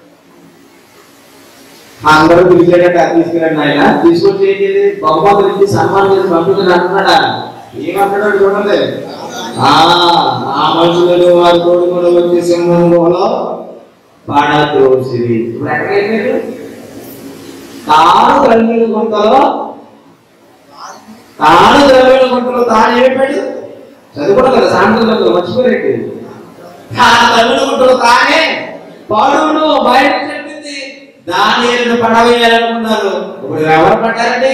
అందరూ పిలిచేటట్టు అది తీసుకురండి ఆయన తీసుకొచ్చి ఏం చేయాలి బహుమతులు ఇచ్చి సన్మానం చేసి పంపించండి అంటున్నాడా ఏమంటున్నాడు చూడండి ఆ ఆ మనుషులను వారి కొడుకులు వచ్చి సింహం గుహలో పాడద్రోసిరి ఇప్పుడు ఎక్కడికి తాను ద్రవ్యుల గుంటలో తాను ద్రవ్యుల గుంటలో తాను ఏమిపాడు చదువుకోవడం కదా సాయంత్రం మర్చిపోయేది తాను ద్రవ్యుల గుంటలో తానే పడును బయట చెప్పింది దాని ఏళ్ళు పడవేయాలనుకున్నారు ఇప్పుడు ఎవరు పడ్డారండి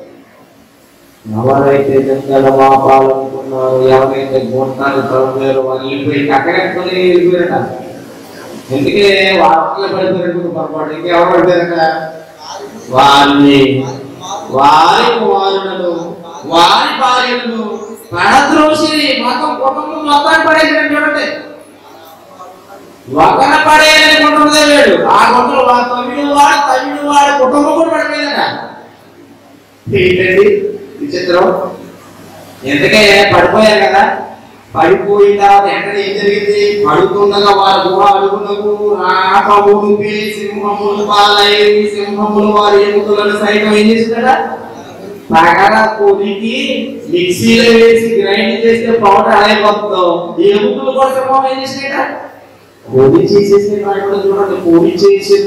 ఎవరైతే జంగల మాపాలనుకున్నారు ఎవరైతే గుంటాలు తరలేరు వాళ్ళు వెళ్ళిపోయి కక్కడెట్టుకుని వెళ్ళిపోయారట ఎందుకే వార్తలు పడిపోయినట్టు పొరపాటు ఇంకెవరు పడిపోయారట వాళ్ళని వారి కుమారులను వారి భార్యలను పడద్రోసి మొత్తం కుటుంబం మొత్తాన్ని పడేసాడు చూడండి ఒకన పడేయాలని కుటుంబం లేడు ఆ గుంటలు వా తమిళ వాడు తమిళ వాడు కుటుంబం కూడా పడిపోయిందట ఏంటండి విచిత్రం ఎందుకే పడిపోయారు కదా పడిపోయిన తర్వాత వెంటనే ఏం జరిగింది పడుతుండగా వారు గుహ అడుగునకు రాకముడు సింహములు పాలయ్యి సింహములు వారి ఎముకలను సైతం ఏం చేసిందట పగల కొనికి మిక్సీలో వేసి గ్రైండ్ చేస్తే పౌడర్ అయిపోతుందో ఈ ఎముకలు కూడా సింహం ఏం చేసినాయట పొడి చేసేసి కూడా చూడండి పొడి చేసి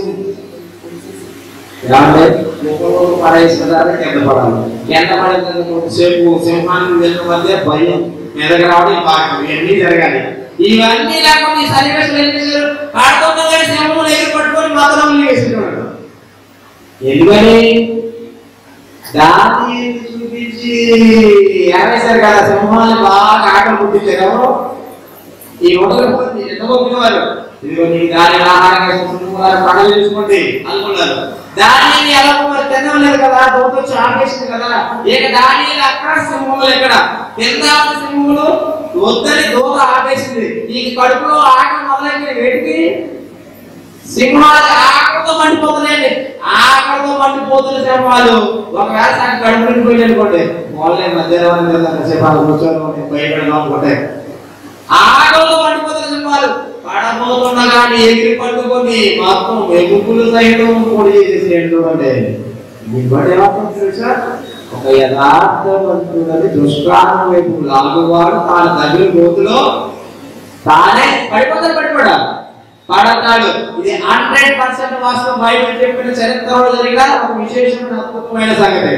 ఏమంటే ముఖంలో పడేసినారా కింద పడాలి కింద పడిన సేపు సింహానికి వెళ్ళిన మధ్య భయం మీదకి రావడం పాకం ఇవన్నీ జరగాలి ఇవన్నీ లేకుండా ఈ సన్నివేశం ఏం చేశారు ఆడుతుండగానే సింహం ఎగిరి పట్టుకొని మాత్రం వేసుకున్నాడు ఎందుకని దాన్ని చూపించి ఏమేశారు కదా సింహాన్ని బాగా ఆటలు పుట్టించారు ఎవరు ఈ మొదలు ఎంత పంపినవారు ఇదిగో నీ దాని ఆహారంగా వారు పండుగ చేసుకోండి అనుకున్నారు దాన్ని ఎలా మరి తినలేదు కదా దూత చాపేసింది కదా ఇక దాని అక్కడ సింహములు ఎక్కడ కింద ఉన్న సింహములు వద్దని దూత ఆపేసింది ఈ కడుపులో ఆట మొదలైంది వేడికి సింహాలు ఆకలితో మండిపోతున్నాయండి ఆకలితో మండిపోతున్న సింహాలు ఒకవేళ నాకు కడుపు నిండిపోయింది అనుకోండి వాళ్ళే మధ్యాహ్నం సేపు కూర్చొని భయపడడం అనుకుంటే ఆకలితో మండిపోతున్న సింహాలు పడబోతుండగా ఎగిరి పట్టుకొని మొత్తం ఎముకలు సైతం పొడి చేసేసేయండి అంటే దిగుబడి ఏమవుతుంది తెలుసా ఒక యథార్థవంతుడని దుష్కారం వైపు లాగువాడు తాను తగిన గోతులో తానే పడిపోతాడు పడిపోడా పడతాడు ఇది హండ్రెడ్ పర్సెంట్ వాస్తవం బైబిల్ చెప్పిన చరిత్రలో జరిగిన ఒక విశేషమైన అద్భుతమైన సంగతి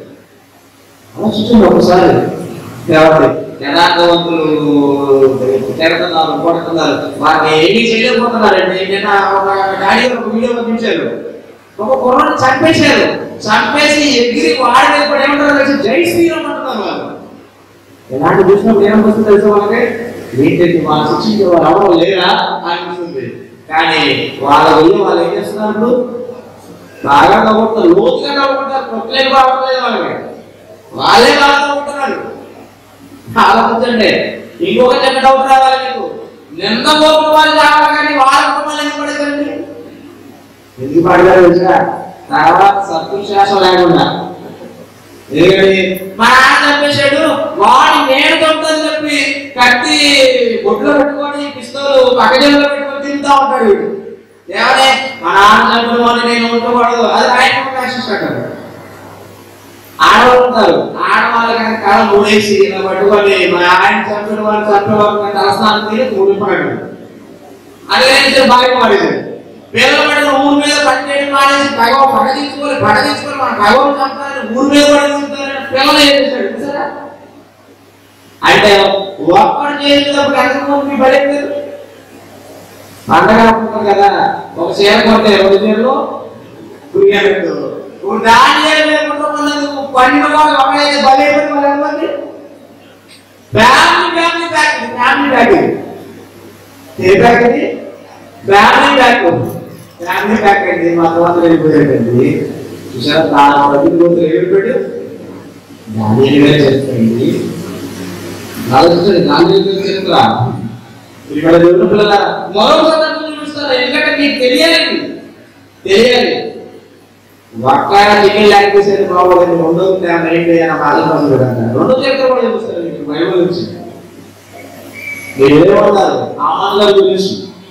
ఆలోచించండి ఒకసారి ఎవరి యథార్థవంతులు తిరుగుతున్నారు కొడుతున్నారు వారిని ఏమీ చేయలేకపోతున్నారండి నిన్న ఒక డాడీ ఒక వీడియో పంపించారు ఒక కుర్రను చంపేశారు చంపేసి ఎగిరి వాడి మీద పడి ఏమంటారు తెలిసి జై శ్రీరామ్ అంటున్నారు వాళ్ళు ఎలాంటి చూసినప్పుడు ఏమనిపిస్తుంది తెలుసు వాళ్ళకి వీటికి వాళ్ళ శిక్షించే వాళ్ళు ఎవరు లేరా అనిపిస్తుంది కానీ వాళ్ళ వెళ్ళి వాళ్ళు ఏం చేస్తున్నారు ఇప్పుడు? బాగా నవ్వుకుంటారు లోతుగా నవ్వుకుంటారు కొట్టలేక బాగుంటలేదు వాళ్ళకి వాళ్ళే బాగా నవ్వుకుంటున్నారు ఆలోచించండి ఇంకొక చిన్న డౌట్ రావాలి మీకు నిన్న పోతున్న వాళ్ళు రావాలి కానీ వాళ్ళ కుటుంబాలు ఎందుకు పడకండి ఎందుకు పడగారు తెలుసా తర్వాత సత్పురుషాసం లేకుండా ఎందుకంటే మా నాన్న చంపేశాడు వాడి నేను చంపుతాను చెప్పి కత్తి బొడ్లో పెట్టుకొని పిస్తోలు పక్కజంలో పెట్టుకొని తింటా ఉంటాడు వీడు ఏమనే మా నాన్న చంపిన వాడిని నేను ఉండకూడదు అది ఆయన ఫ్యాషన్ ఆడవాళ్ళు ఉంటారు ఆడవాళ్ళ కనుక కాళ్ళ మూడేసి ఇలా పట్టుకొని మా ఆయన చంపిన వాళ్ళు చంపిన వాళ్ళు తలస్నానం తీరి మూడిపోయాడు అది కానీ బాగా పడేది పిల్లలు పడిన ఊరి మీద పనిచేయడం మానేసి పగవ పగ తీసుకోవాలి పగ తీసుకోవాలి మన పగవను చంపాలని ఊరి మీద పడి తింటారని పిల్లలు ఏం చేశాడు చూసారా అంటే ఒక్కడు చేసేటప్పుడు ఎంతమంది పడేది పండగ ఉంటుంది కదా ఒక చీర కొంటే రెండు చీరలు కురియాడు దాని లేకుండా మనకు పన్నెండు వాళ్ళు ఒకడైతే బలైపోయి మరి ఎంతమంది family family pack family pack ఇది ఏ ప్యాక్ ఇది ఫ్యామిలీ ప్యాక్ ఫ్యామిలీ ప్యాక్ అండి మా తర్వాత వెళ్ళిపోయాడండి చూసారా దాని ప్రతి రోజు వెళ్ళిపోయాడు దాని చెప్తాండి ఆలోచించండి దాని చరిత్ర ఇక్కడ దేవుని పిల్లల మరో సందర్భం చూపిస్తారు ఎందుకంటే మీకు తెలియాలి తెలియాలి ఒక్క చికెన్ లెగ్ పీస్ అయితే బాగోదండి రెండో మైండ్ అయిన బాధపడుతుంది కదా రెండో చరిత్ర కూడా చూపిస్తారు మీకు బైబిల్ నుంచి మీరు ఏమన్నారు ఆమంగా గురించి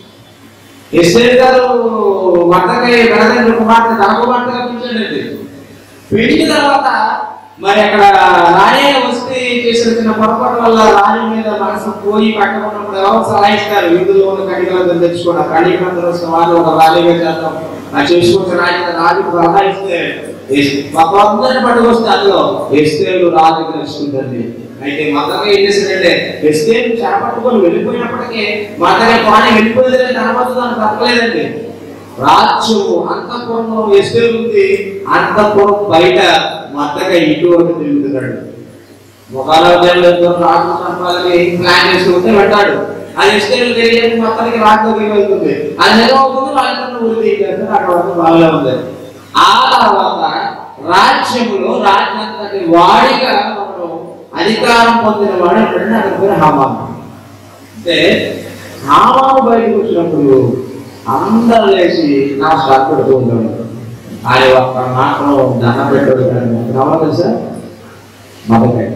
ఎస్ఐ గారు వంటకాయ వెనదండ్రి కుమార్తె తన కుమార్తెగా పిలిచాడండి పెళ్లి తర్వాత మరి అక్కడ రాణి వస్తే చేసిన చిన్న పొరపాటు వల్ల రాణి మీద మనసు పోయి పట్టుకున్నప్పుడు ఎవరు సహాయిస్తారు వీధుల్లో ఉన్న కడిగలు తెచ్చుకోవడం కడిగలందరూ వాళ్ళు ఒక రాణిగా చేద్దాం ఆ చేసుకుంటే రాజు రాజుకు సహాయిస్తే అందరిని పట్టుకొస్తే అందులో ఎస్తేలు రాజు తెలుసుకుంటుంది అయితే మతగా ఏం చేశాడంటే ఎస్తేలు చేపట్టుకొని వెళ్ళిపోయినప్పటికీ మతగా పాని వెళ్ళిపోయిందని తర్వాత దాన్ని తప్పలేదండి రాజ్యము అంతఃపురంలో ఎస్తేలు ఉంది అంతఃపురం బయట మతగా ఇటువంటి తిరుగుతున్నాడు ముఖాలోచనలతో రాజు సంపాలని ప్లాన్ చేసుకుంటే వెళ్తాడు అది ఎస్టేట్ తెలియదు మొత్తానికి రాజ్యం వెళ్తుంది అది నిలవకుండా వాళ్ళందరూ ఊరి తీయాలి అక్కడ వరకు వాళ్ళే ఉంది ఆ తర్వాత రాజ్యములో రాజ్యాంగ వాడిగా ఒకడు అధికారం పొందిన వాడు ఎప్పుడంటే అతని పేరు హమాన్ అంటే హామాను బయటకు వచ్చినప్పుడు అందరూ లేచి నా షాక్ పెడుతూ ఉంటాడు ఆయన ఒక్క మాటలో దండం పెట్టాడు కావాలి తెలుసా మొదకాయ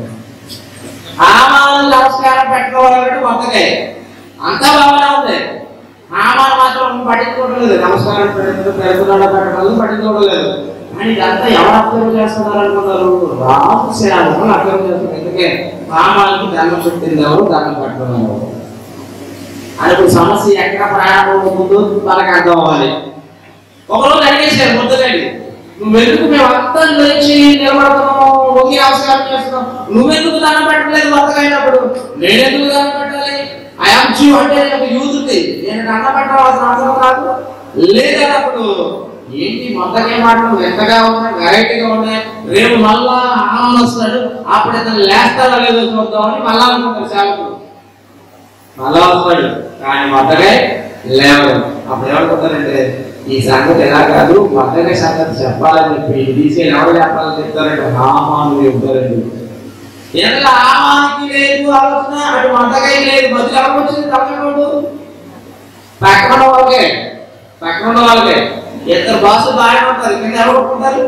హామాను నమస్కారం పెట్టుకోవాలంటే మొదకాయ అంతా బాగానే ఉంది హామాను మాత్రం పట్టించుకోవట్లేదు నమస్కారం పెట్టడం పెడుతున్నాడా పెట్టడం పట్టించుకోవట్లేదు కానీ ఇదంతా ఎవరు అర్థం చేస్తున్నారు అనుకున్నారు రాజు సేవకులు అర్థం చేస్తున్నారు ఎందుకే హామానికి దండం పెట్టింది ఎవరు దండం పెట్టడం ఎవరు అని ఇప్పుడు సమస్య ఎక్కడ ప్రయాణం అవుతుందో మనకు అర్థం అవ్వాలి ఒకరోజు అడిగేశారు ముద్దగండి నువ్వెందుకు మేము అంతా లేచి నిలబడుతున్నాం ఒకే నమస్కారం చేస్తున్నాం నువ్వెందుకు దానం పెట్టలేదు మొత్తగైనప్పుడు నేనెందుకు దానం పెట్టాలి ఐఎమ్ జూ అంటే నేను ఒక యూత్ ఉంది నేను దండం పెట్టాల్సిన అవసరం కాదు లేదన్నప్పుడు ఏంటి మొత్తకే మాటలు ఎంతగా ఉన్నాయి వెరైటీగా ఉన్నాయి రేపు మళ్ళా ఆనందం వస్తాడు అప్పుడు ఇతను లేస్తాడో లేదో చూద్దామని మళ్ళా అనుకుంటారు సేవకులు మళ్ళా వస్తాడు కానీ మొత్తగా లేవడు అప్పుడు ఏమనుకుంటారంటే ఈ సంగతి ఎలా కాదు మొత్తగా సంగతి చెప్పాలని చెప్పి తీసుకెళ్ళి ఎవరు చెప్పాలని చెప్తారంటే హామాను చెప్తారండి ఎంత ఆమానికి లేదు ఆలోచన అటు మొత్తగా లేదు మధ్యలో ఎవరు వచ్చింది తప్పకుండా పక్కన ఉన్న వాళ్ళకే పక్కన ఉన్న వాళ్ళకే ఇద్దరు బాసులు బాగానే ఉంటారు కింద ఎవరు ఉంటారు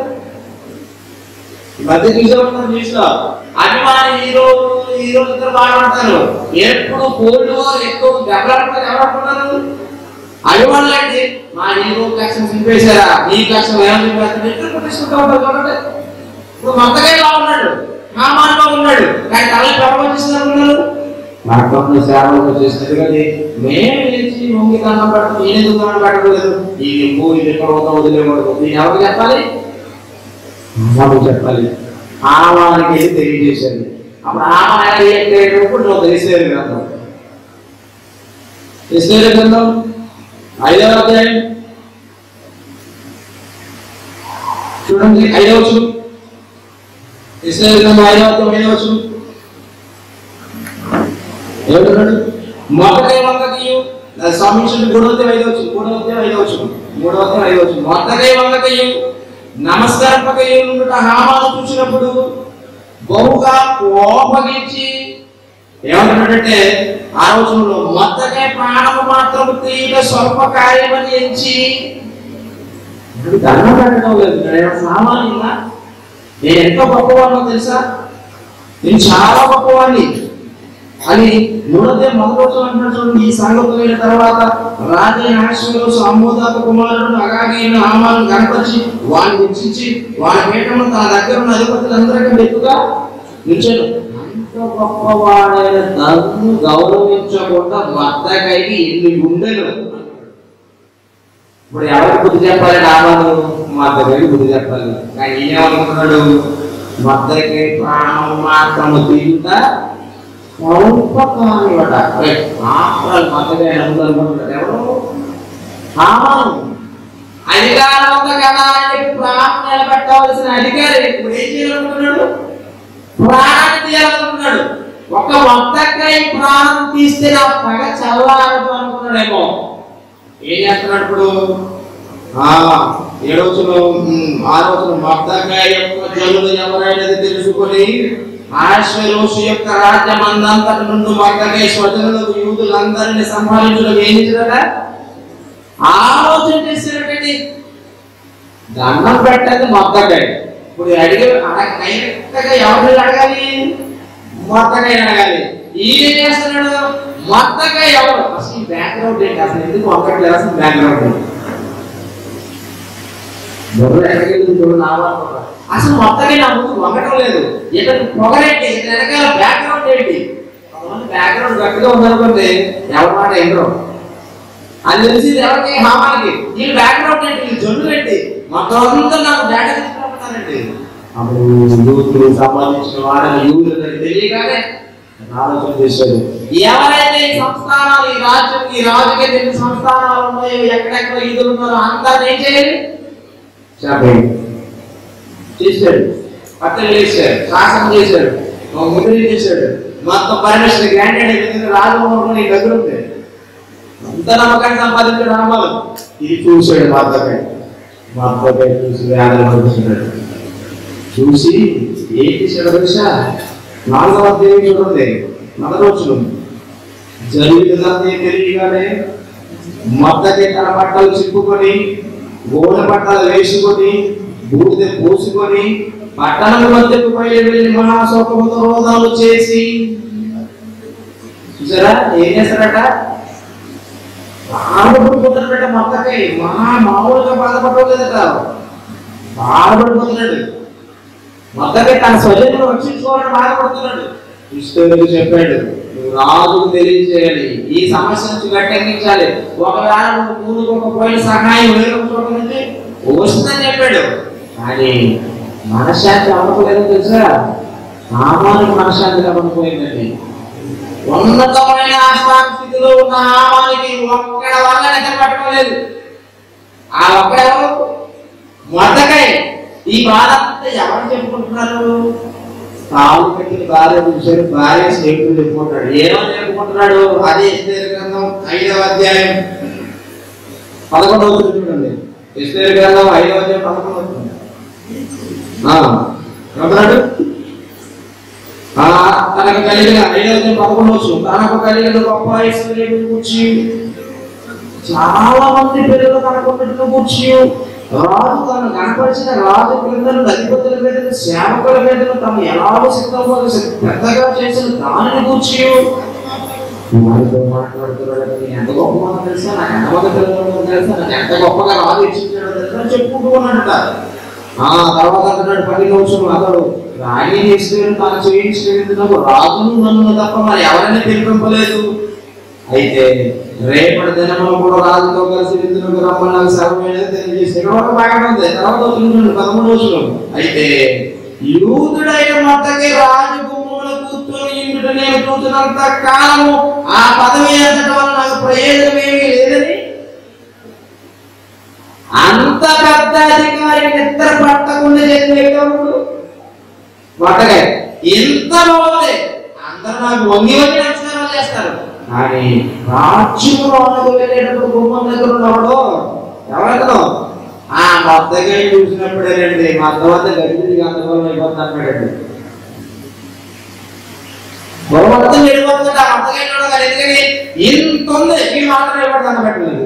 ఈ మధ్య చూసే ఉంటారు న్యూస్ లో అభిమాని హీరోలు హీరోలు ఇద్దరు బాగా ఉంటారు ఎప్పుడు కోల్డ్ వార్ ఎక్కువ దెబ్బలాడుతారు ఎవరు అనుకుంటారు అభిమానులండి మా నీకు లక్ష్యం చింపేశారా నీ లక్ష్యం ఏమని చింపేస్తారు ఇద్దరు కొట్టించుకుంటూ ఉంటారు చూడండి ఇప్పుడు మొత్తగా ఇలా ఉన్నాడు మామానుగా ఉన్నాడు కానీ తల్లి ప్రపంచిస్తున్నారు ఉన్నాడు పట్టణంలో సేవలు చేసినట్టు కానీ మేము లేచి మొంగి దండం పెట్టడం నేను ఎందుకు దండం పెట్టలేదు ఈ నింపు ఇది పర్వతం వదిలేకూడదు నేను ఎవరికి చెప్పాలి అమ్మకు చెప్పాలి ఆమానికి వెళ్ళి తెలియజేశాను అప్పుడు ఆమానికి ఏంటప్పుడు నువ్వు తెలిసేది గ్రంథం తెలిసేది గ్రంథం ఐదవ అధ్యాయం చూడండి ఐదవ వచ్చు ఇస్రాయేల్ గ్రంథం ఐదవ అధ్యాయం ఐదవ వచ్చు ఏమంటున్నాడు మొదటి వంగకయు స్వామించిన మూడవ అధ్యాయం ఐదవ వచ్చు మూడవ అధ్యాయం ఐదవ వచ్చు మూడవ అధ్యాయం ఐదవ వచ్చు మొదటి వంగకయు నమస్కారపకయు నుండుట హామాను చూసినప్పుడు బహుగా కోపగించి ఏమంటున్నాడంటే ఆ రోజుల్లో మొత్తనే ప్రాణము మాత్రం తీయట స్వల్ప కార్యమని ఎంచి ఇప్పుడు దండం పెట్టడం లేదు నేను సామాన్యంగా నేను ఎంత గొప్పవాడినో తెలుసా నేను చాలా గొప్పవాడిని అని మూడదే మొదటి రోజు అంటున్నాడు చూడండి ఈ సంగతి అయిన తర్వాత రాజైన ఆశ్వరోజు అమ్మోదాత కుమారుడు అగాగైన ఆమాలను కనపరిచి వాడిని హెచ్చించి వాడి పీఠము తన దగ్గర ఉన్న అధిపతులందరికీ ఎక్కువగా నిల్చాడు అంత గొప్పవాడైన నన్ను గౌరవించకుండా మద్దకైకి ఎన్ని గుండెలు ఇప్పుడు ఎవరికి బుద్ధి చెప్పాలి నామాలు మద్దకైకి బుద్ధి చెప్పాలి కానీ ఈయన ఏమనుకున్నాడు మద్దకై ప్రాణం మాత్రము తీరుతా స్వల్పకాలట ఆఫ్టర్ మద్దగా అనుకుంటున్నాడు ఎవరు హామాను అధికారం ఉంది కదా అని ప్రాణం నిలబెట్టవలసిన అధికారి ఇప్పుడు ఏం చేయాలనుకున్నాడు ప్రాణాన్ని తీయాలనుకున్నాడు ఒక మొత్తకై ప్రాణం తీస్తే నా పగ చల్లారదు అనుకున్నాడేమో ఏం చేస్తున్నాడు ఇప్పుడు ఆ ఏ రోజులో ఆ రోజున మొత్తకాయ యొక్క జనులు ఎవరైనది తెలుసుకొని ఆశ్వరోషు యొక్క రాజ్యమందంతటి నుండి మొత్తకాయ స్వజనులకు యూదులందరినీ సంహరించడం ఏం చేశాడట ఆలోచన చేసినటువంటి దండం పెట్టేది మొత్తకాయ ఇప్పుడు అడిగి డైరెక్ట్గా ఎవరిని అడగాలి మొత్తకాయ అడగాలి ఈయన ఏం చేస్తున్నాడు మొత్తకాయ ఎవరు అసలు బ్యాక్గ్రౌండ్ ఏంటి అసలు ఎందుకు మొత్తకాయ అసలు బ్యాక్గ్రౌండ్ ఏంటి బుర్ర ఎక్కడికి చూడండి ఆవాలనుకుంటా. అసలు మొత్తమే నా ముందు వంగటం లేదు ఇక్కడ పొగరేంటి ఇక్కడ వెనకాల బ్యాక్గ్రౌండ్ ఏంటి కొంతమంది బ్యాక్గ్రౌండ్ గట్టిగా ఉందనుకోండి ఎవరి మాట ఎందరో అది తెలిసి ఎవరికి హామానికి ఈ బ్యాక్గ్రౌండ్ ఏంటి ఈ జొన్ను ఏంటి మొత్తం అంతా నాకు డేటా తీసుకుంటానండి అప్పుడు యూతులు సంబంధించిన వాళ్ళని యూతులు తెలియగానే ఆలోచన చేశాడు ఎవరైతే ఈ సంస్థానాలు ఈ రాజ్యం ఈ రాజుకి ఎన్ని సంస్థానాలు ఉన్నాయో ఎక్కడెక్కడ ఈదులు ఉన్నారో అంతా ఏం చేయాలి చెప్పండి చేశాడు పక్కన చేశాడు శాసనం చేశాడు ఒక ముద్ర చేశాడు మొత్తం పర్మిషన్ గ్రాంటెడ్ అయిపోయింది రాజమోహన్ నీ దగ్గర ఉంది అంత నమ్మకాన్ని సంపాదించాడు రామాలు ఇది చూశాడు మాతకాయ మాతకాయ చూసి వ్యాధులు పడుతున్నాడు చూసి ఏం చేశాడు తెలుసా నాలుగవ అధ్యాయం చూడండి నలరోచులు జరిగిందంతా తెలియగానే మొత్తకి తన బట్టలు చిప్పుకొని గోడ బట్టలు వేసుకొని బూడిద పోసుకొని పట్టణం మధ్యకు బయలు వెళ్ళి మహాశోకముతో రోధాలు చేసి చూసారా ఏం చేస్తారట బాధపడిపోతున్నాడట మొత్తకై మహా మామూలుగా బాధపడలేదట బాధపడిపోతున్నాడు మొత్తకై తన స్వజనులు రక్షించుకోవాలని బాధపడుతున్నాడు కృష్ణుడికి చెప్పాడు నువ్వు రాజుకు తెలియజేయాలి ఈ సమస్య నుంచి గట్టెక్కించాలి ఒకవేళ నువ్వు కూడుకోకపోయిన సహాయం వేరొక చోట నుంచి వస్తుందని చెప్పాడు కానీ మనశ్శాంతి అవ్వకపోలేదో తెలుసా సామాన్య మనశ్శాంతి అవ్వకపోయిందండి ఉన్నతమైన ఆస్థాన స్థితిలో ఉన్న ఆమానికి ఒక్కడ వల్ల నిద్ర పట్టుకోలేదు ఆ ఒక్కడెవరు మొదకై ఈ బాధ అంతా ఎవరు చెప్పుకుంటున్నారు తాము పెట్టిన భార్య చూశారు భార్య స్నేహితులు చెప్పుకుంటాడు ఏమని చెప్పుకుంటున్నాడు అదే ఎస్తేరు గ్రంథం ఐదవ అధ్యాయం పదకొండవ వచనం చూడండి ఎస్తేరు గ్రంథం ఐదవ అధ్యాయం పదకొండవ వచనం. ఆ ఏమంటున్నాడు ఆ తనకు కలిగిన ఐదవ పదకొండవచ్చు తనకు కలిగిన గొప్ప ఐశ్వర్యం కూర్చి చాలా మంది పిల్లలు తనకున్నట్లు కూర్చి రాజు తను కనపరిచిన రాజు క్రిందను అధిపతుల మీద సేవకుల మీద తమ ఎలాగో సిద్ధంగా పెద్దగా చేసిన దానిని కూర్చి వారితో మాట్లాడుతున్నాడు ఎంత గొప్పగా తెలుసా నాకు ఎంత మంది పిల్లలు తెలుసా నాకు ఎంత గొప్పగా రాజు ఇచ్చించాడో తెలుసా చెప్పుకుంటూ ఉన్నాడట ఆ తర్వాత అంటున్నాడు పది నిమిషం అతడు రాణి తీసుకెళ్ళి తాను చేయించుకెళ్ళినప్పుడు రాజును నన్ను తప్ప మరి ఎవరైనా పిలిపింపలేదు అయితే రేపటి దినములు కూడా రాజుతో కలిసి విందులకు రమ్మని నాకు సెలవు తెలియజేసి ఇక్కడ ఒక బాగానే ఉంది తర్వాత వచ్చిందండి పదమూడు రోజులు అయితే యూదుడైన మొత్తకి రాజు గుమ్మముల కూర్చొని ఇంటి నేను చూసినంత కాలము ఆ పదవి అంతటి వల్ల నాకు ప్రయోజనం ఏమీ లేదని అంత పెద్ద అధికారి నిద్ర పట్టకుండా చేసిన వ్యక్తుడు పట్టగా ఇంత బాగుంది అందరూ నాకు వంగి వంగి నమస్కారం చేస్తారు కానీ రాజ్యంలోకి వెళ్ళేటప్పుడు గుమ్మం దగ్గర ఉన్నప్పుడు ఎవరెక్కడో ఆ మొత్తగా చూసినప్పుడేనండి మా తర్వాత గడిపి గందరగోళం అయిపోతుంది అన్నాడండి మొత్తం వెళ్ళిపోతుంది ఆ మొత్తగా కానీ ఎందుకని ఇంత ఉంది ఈ మాత్రం అయిపోతుంది అన్నట్టు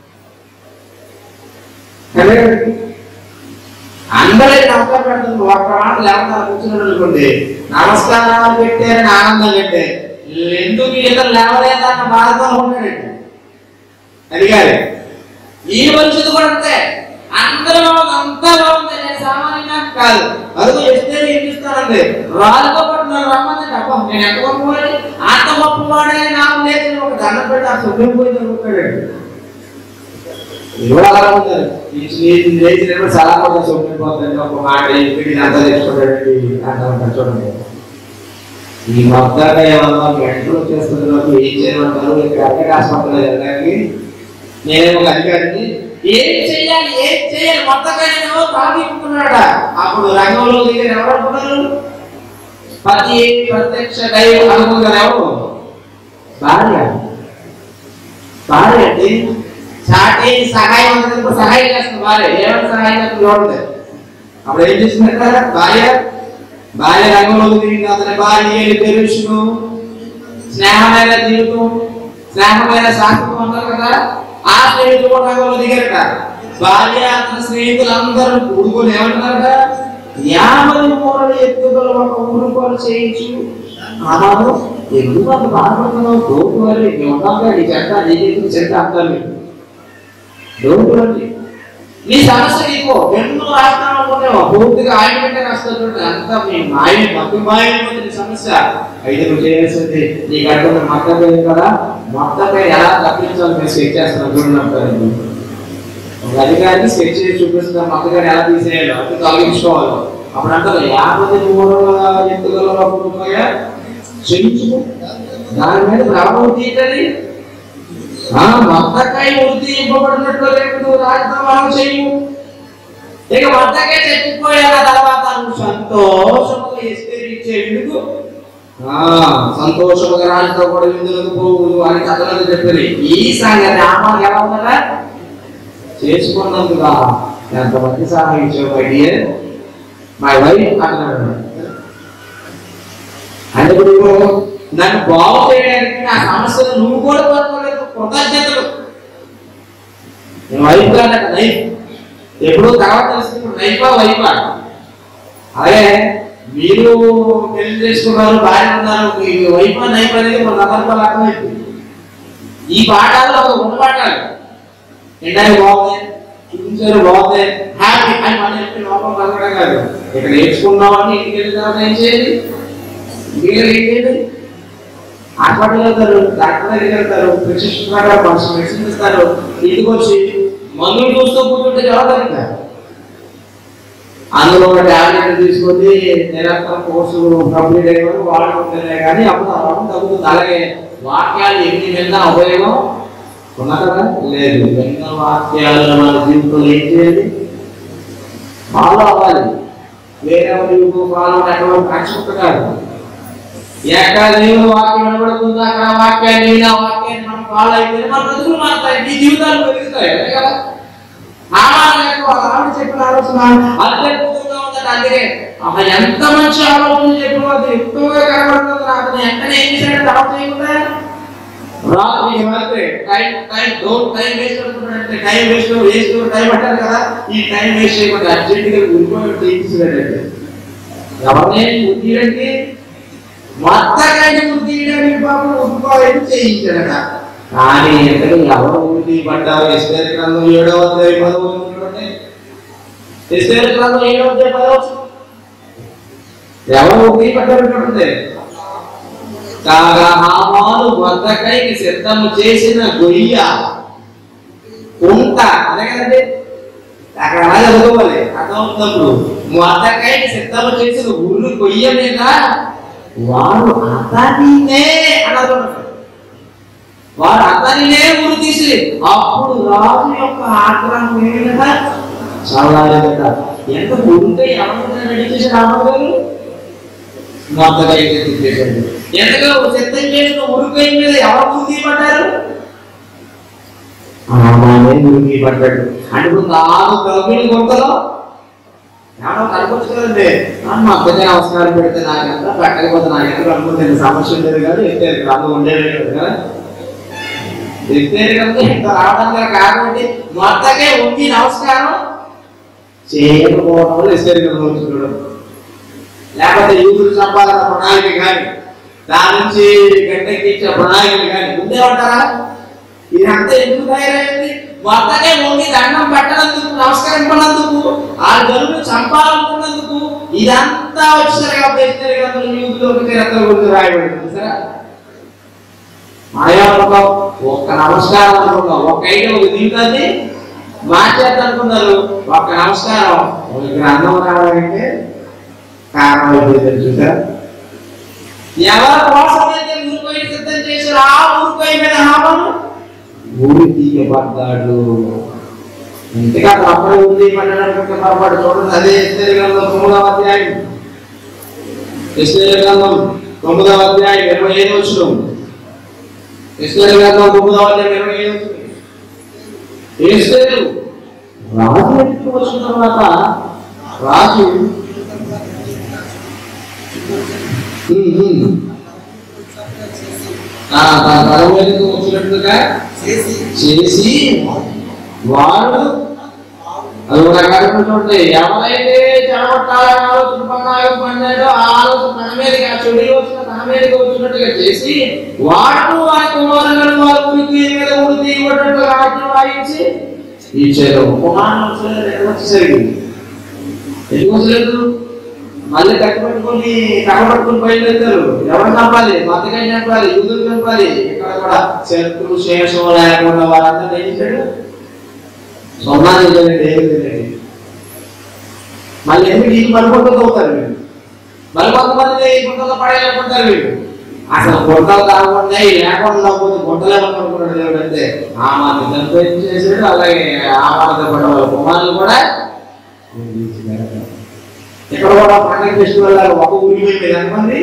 అందరికీ నమస్కారం పెడుతుంది ఒక్క మాట లేకుండా కూర్చున్నాడు అనుకోండి నమస్కారాలు పెట్టారని ఆనందం కంటే ఎందుకు ఇతను లేవలేదన్న బాధతో ఉంటాడండి అడిగారు ఈ మనుషులు కూడా అంతే అందరూ బాగుంది అంతా బాగుంది నేను సామాన్యంగా కాదు అదుగు ఎస్తే ఏం చేస్తానండి రాళ్ళతో పట్టున్నారు రమ్మంది అబ్బా నేను ఎంత గొప్పవాడి అంత గొప్పవాడే నాకు లేదు ఒక దండం పెట్టి ఆ సుఖం పోయి దొరుకుతాడండి ఇవాళ అలా ఉంటారు ఈ స్నేహితులు చేసినప్పుడు చాలా మంది సొమ్మిపోతుంది ఒక మాట ఇంటికి అంతా తెచ్చుకోవడానికి అంతా ఉంటారు చూడండి ఈ మొత్తంగా ఏమన్నా గంటలు చేస్తున్నప్పుడు ఏం చేయమంటారు ఇక్కడ అక్కడ హాస్పిటల్ వెళ్ళడానికి నేనే ఒక అధికారిని ఏం చెయ్యాలి ఏం చెయ్యాలి మొత్తంగా నేను తాగిస్తున్నాడ అప్పుడు రంగంలో దిగిన ఎవరు అనుకున్నారు పతి ప్రత్యక్ష దైవం అనుకున్నారు ఎవరు భార్య భార్య అంటే చాటి సహాయం అందుకు సహాయం చేస్తుంది భార్య ఏమైనా సహాయం చేస్తుంది చూడండి అప్పుడు ఏం చేసిందంట భార్య భార్య రంగంలోకి దిగింది అతని భార్య తెలుసును స్నేహమైన జీవితం స్నేహమైన శాస్త్రం అన్నారు కదా ఆ స్నేహితులు కూడా రంగంలో దిగారట భార్య అతని స్నేహితులందరూ కూడుకొని ఏమంటున్నారట యాభై మూరలు ఎత్తుగల ఒక ఊరుకోలు చేయించు అన్నాను ఎందుకు అంత బాధపడుతున్నావు తోపు వారి మేము ఉన్నాం నీ చెడ్డ నీ చేతికి చెడ్డ అంటారు మీకు డోంట్ వరీ నీ సమస్య నీకు ఎన్నో రాష్ట్రాలు అనుకుంటావు పూర్తిగా ఆయన కంటే రాష్ట్రాలు చూడండి అంతా మీ మాయ తప్పి మాయమైపోతుంది నీ సమస్య అయితే నువ్వు చేయాల్సింది నీ కట్టుకున్న మొత్తం పేరు కదా మొత్తం పేరు ఎలా తప్పించాలో మీరు స్కెచ్ చేస్తున్నాను చూడండి అంటారు ఒక అధికారికి స్కెచ్ చేసి చూపిస్తున్నా మొత్తం గారిని ఎలా తీసేయాలో అది తొలగించుకోవాలి అప్పుడు అంటారు యాభై మూడు ఎత్తుగల కుటుంబయ్యా క్షమించుకో దాని మీద ప్రభావం తీయటది ఆ మత్తకాయ వృద్ధి ఇవ్వబడినట్లు లేదు రాజధానం చేయు ఇక మత్తకాయ చచ్చిపోయిన తర్వాత నువ్వు సంతోషముగా ఇస్తే ఎందుకు ఆ సంతోషముగా రాజుతో కూడా విందులకు పోవు అని కథలను చెప్పారు ఈ సంగతి ఆమాలు ఎలా ఉందా చేసుకున్నందుగా ఎంతమంది సహాయం ఇచ్చావు మై డియర్ మై వైఫ్ అన్నాడు అంటే ఇప్పుడు నన్ను బాగు చేయడానికి నా సమస్యలు నువ్వు కూడా పడుకోలేదు కృతజ్ఞతలు నేను వైఫ్ కాదట నైఫ్ ఎప్పుడు తర్వాత తెలుస్తుంది నైఫా వైఫా అలాగే మీరు పెళ్లి చేసుకున్నారు భార్య ఉన్నారు మీ వైఫ్ నైఫ్ అనేది మన సందర్భాలు అర్థమైంది ఈ పాఠాలు ఒక ఉన్న పాఠాలు ఎండాయి బాగుంది చూపించారు బాగుంది హ్యాపీ అని మనం చెప్పి లోపం కలగడం కాదు ఇక్కడ నేర్చుకున్నామని ఇంటికి వెళ్ళిన తర్వాత ఏం చేయాలి ఇంటికి వెళ్ళి ఏం చేయాలి హాస్పిటల్ వెళ్తారు డాక్టర్ దగ్గరికి వెళ్తారు ప్రిస్క్రిప్షన్ ప్రకారం మనసు మెడిసిన్ ఇస్తారు ఇంటికి వచ్చి మందులు చూస్తూ కూర్చుంటే జవాబు అందులో ఒక టాబ్లెట్ తీసుకొని నిరంతరం కోర్సు కంప్లీట్ అయిపోయి వాడుకుంటేనే కానీ అప్పుడు ఆ రోగం తగ్గుతుంది అలాగే వాక్యాలు ఎన్ని విన్నా ఉపయోగం ఉన్నా కదా లేదు విన్న వాక్యాలు మన జీవితంలో ఏం చేయాలి ఫాలో అవ్వాలి వేరే ఫాలో అటువంటి రక్షణ కాదు ఎక్కడ దేవుడు వాక్యం వినబడుతుందో అక్కడ వాక్యాన్ని విని ఆ వాక్యాన్ని మనం ఫాలో అయితే మన బ్రతుకులు మారుతాయి నీ జీవితాలు పెరుగుతాయి అంతే కదా ఆమాలకు ఒక ఆవిడ చెప్పిన ఆలోచన అత్యద్భుతంగా ఉందండి అందుకే అమ్మ ఎంత మంచి ఆలోచన చెప్పిన అది ఎక్కువగా కనబడుతుంది అతను వెంటనే ఏం చేశాడు తర్వాత చేయకుండా రాత్రి రాత్రి time time don't time waste అనుకుంటాడంటే టైం వేస్ట్ వేస్ట్ టైం అంటారు కదా ఈ టైం వేస్ట్ చేయకుండా అర్జెంటుగా ఉరిపోయి తీసేసాడంటే ఎవరిని ఉద్యోగానికి మొత్తకాయని ఉద్యోగం చేయడానికి పాపం ఒప్పుకోవాలని చేయించాడట కానీ ఎంతగా ఎవరు ఊరికి పడ్డారు ఎస్టేర్ గ్రంథం ఏడవ అధ్యాయం పదవ వచనం చూడండి ఎస్టేర్ గ్రంథం ఏడవ అధ్యాయం పదవ వచనం. ఎవరు ఊరికి పడ్డారు చూడండి కాగా హామాను వద్దకైకి సిద్ధము చేసిన గొయ్య కుంట అదే కదండి అక్కడ అలా చదువుకోవాలి అర్థమవుతున్నప్పుడు వద్దకైకి సిద్ధము చేసిన ఊరు గొయ్య మీద వాడు అతనినే అన్నారు వాడు అతనినే ఊరు తీసి అప్పుడు రాజు యొక్క ఆగ్రహం ఏమిటా చల్లారిందట ఎంత ఉంటే ఎవరైనా రెడీ చేసి రాము గారు మొత్తగా ఎత్తిచ్చేసాడు ఎంతగా సిద్ధం చేసిన ఉరుకై మీద ఎవరు ఉరికి పడ్డారు ఆమె ఉరికి పడ్డాడు అంటే ఇప్పుడు నాలుగు కవిని గుంతలో ఎవరో కనుకొచ్చు కదండి మా అబ్బతే నమస్కారం పెడితే నాకెంత పెట్టకపోతే నాకెంత అనుకుంటే సమస్య ఉండేది కాదు ఎత్తేది కాదు ఉండేది కాదు కదా ఎత్తేది కనుక ఇంత రావడం గల కారణం ఏంటి మొత్తకే ఉండి నమస్కారం చేయకపోవడం వల్ల ఎత్తేది కనుక వచ్చుకోవడం లేకపోతే యూదులు సంపాదన ప్రణాళిక కానీ దాని నుంచి గట్టెక్కించే ప్రణాళిక కానీ ఉండేమంటారా ఇదంతా ఎందుకు తయారైంది మొత్తకే మోగి దండం పెట్టనందుకు నమస్కరింపనందుకు ఆ గరుడు చంపాలనుకున్నందుకు ఇదంతా వచ్చారు కాబట్టి యూదులోకి చరిత్ర గురించి రాయబడింది సరే మాయాలోకం ఒక్క నమస్కారం అనుకున్నాం ఒక్క ఐదు ఒక జీవితాన్ని మార్చేద్దాం అనుకున్నారు ఒక్క నమస్కారం ఒక గ్రంథం రావాలంటే కారణం అయిపోయింది చూసారా ఎవరి కోసమైతే ఊరిపోయి సిద్ధం చేశారు ఆ ఊరిపోయి మీద హామను ఊరి తీయబడ్డాడు ఇంతగా అప్పుడు ఊరి తీయబడ్డాడు పొరపాటు చూడండి అదే ఎస్తేరి గ్రంథం తొమ్మిదవ అధ్యాయం ఎస్తేరి గ్రంథం తొమ్మిదవ అధ్యాయం ఇరవై ఐదు వచ్చిన ఎస్తేరి గ్రంథం తొమ్మిదవ అధ్యాయం ఇరవై ఐదు వచ్చిన ఎస్తేరు రాజు ఎత్తుకు వచ్చిన తర్వాత రాజు ఉమ్, ఉమ్. ఆ, తన తల మీదకు వచ్చినట్టుగా చేసి వాడు అది ఒక రకమైన చూడండి ఎవరైతే చెడగొట్టాలని ఆలోచన పన్నాగం పన్నాడో ఆ ఆలోచన తన మీదకి ఆ చెడు యోచన తన మీదకి వచ్చినట్టుగా చేసి వాడు ఆ కుమారులను వారి ఉనికి మీద ఊరి తీయబడినట్టు రాజ్యం వాయించి ఇచ్చారు కుమారులు వచ్చేది ఎక్కడ వచ్చేసరికి ఎందుకు వచ్చలేదు మళ్ళీ కట్టబెట్టుకొని కట్టబెట్టుకొని బయలుదేరుతారు ఎవరు చంపాలి మతగా చంపాలి యూదులు చంపాలి ఇక్కడ కూడా శత్రు శేషం లేకుండా వారంతా ఏం చేశాడు సొన్నాన్ని తెలియదు ఏమి తెలియదు మళ్ళీ ఎందుకు ఈ మరికొంటలు అవుతారు వీళ్ళు మరి కొంతమంది ఈ గుంటలో పడేయలేకుంటారు వీళ్ళు అసలు గుంటలు కాకుండా ఈ లేకుండా పోతే గుంటలే అనుకున్నాడు దేవుడు అంటే ఆ మాట చంపేసి చేసాడు అలాగే ఆ మాట పడ్డ వాళ్ళ కుమారులు కూడా ఇక్కడ కూడా పండగ ఫెస్టివల్ లాగా ఒక ఊరికి వెళ్ళి ఎంతమంది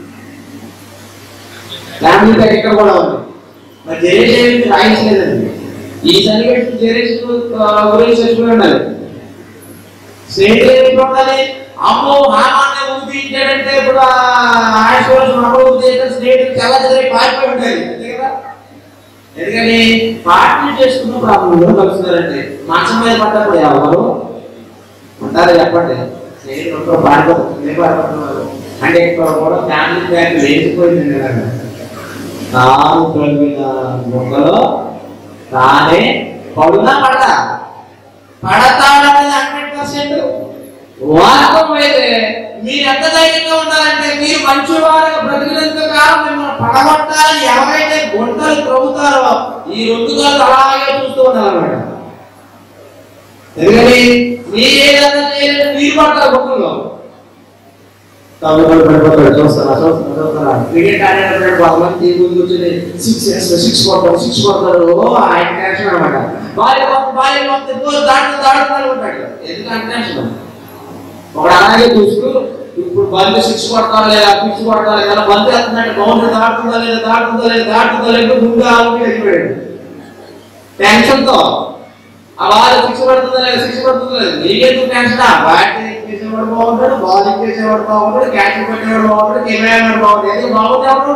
ఫ్యామిలీ ప్యాక్ ఇక్కడ కూడా ఉంది మరి జరేష్ ఏమి రాయించలేదండి ఈ సర్టిఫికెట్ జరేష్ గురించి చచ్చిపోయి ఉండాలి స్నేహితులు ఏమి ఉండాలి అమ్మో హామాన్ని ఊపించాడంటే ఇప్పుడు ఆయుష్వర్షం అమ్మో చేయడం స్నేహితులు చాలా జరిగి పారిపోయి ఉంటాయి అంతే కదా ఎందుకని పార్టీ చేసుకున్నప్పుడు ఆ ముందు కలుస్తున్నారంటే మంచం మీద పడ్డప్పుడు ఎవరు ఉంటారా చెప్పండి స్నేహితులతో పారిపోతుంది ఏ పారిపోతున్నారు అంటే ఇక్కడ కూడా ఫ్యామిలీ ప్యాక్ లేచిపోయింది కదా తాను కలిగిన మొక్కలో తానే పడునా పడ పడతాడనేది హండ్రెడ్ పర్సెంట్ వాస్తవం అయితే మీరు ఎంత ధైర్యంగా ఉండాలంటే మీరు మంచివారుగా బ్రతికినంత కాలం మిమ్మల్ని పడగొట్టాలని ఎవరైతే గుంటలు త్రవ్వుతారో ఈ రెండు కాళ్ళు అలాగే చూస్తూ ఉండాలన్నమాట ఎందుకని మీరు ఏదైనా చేయలేదు మీరు పడతారు గుంటల్లో తమ్ముడు పడిపోతాడు చూస్తారా చూస్తారా చూస్తారా క్రికెట్ ఆడేటప్పుడు కొంతమంది టీం ముందు కూర్చొని సిక్స్ చేస్తారు సిక్స్ కొడతారు సిక్స్ కొడతారు ఓ ఆయన టెన్షన్ అనమాట బాయ్ బాయ్ దాంట్లో దాడుతాడు ఉంటాడు ఎందుకంటే టెన్షన్ ఒకడు అలాగే చూస్తూ ఇప్పుడు బండి సిక్స్ కొడతారా లేదా పిక్స్ కొడతారా లేదా బండి వెళ్తున్నాడు బౌండరీ దాటుతుందా లేదా దాటుతుందా లేదా దాటుతుందా లేదా ముందు ఆలోచన వెళ్ళిపోయాడు టెన్షన్ తో ఆ బాల్ సిక్స్ పడుతుందా లేదా సిక్స్ పడుతుందా లేదా నీకెందుకు టెన్షన్ బ్యాటింగ్ చేసేవాడు బాగుంటాడు బౌలింగ్ చేసేవాడు బాగుంటాడు క్యాచ్ పెట్టేవాడు బాగుంటాడు కెమెరా బాగుంటాడు ఏది బాగుంది ఎవరు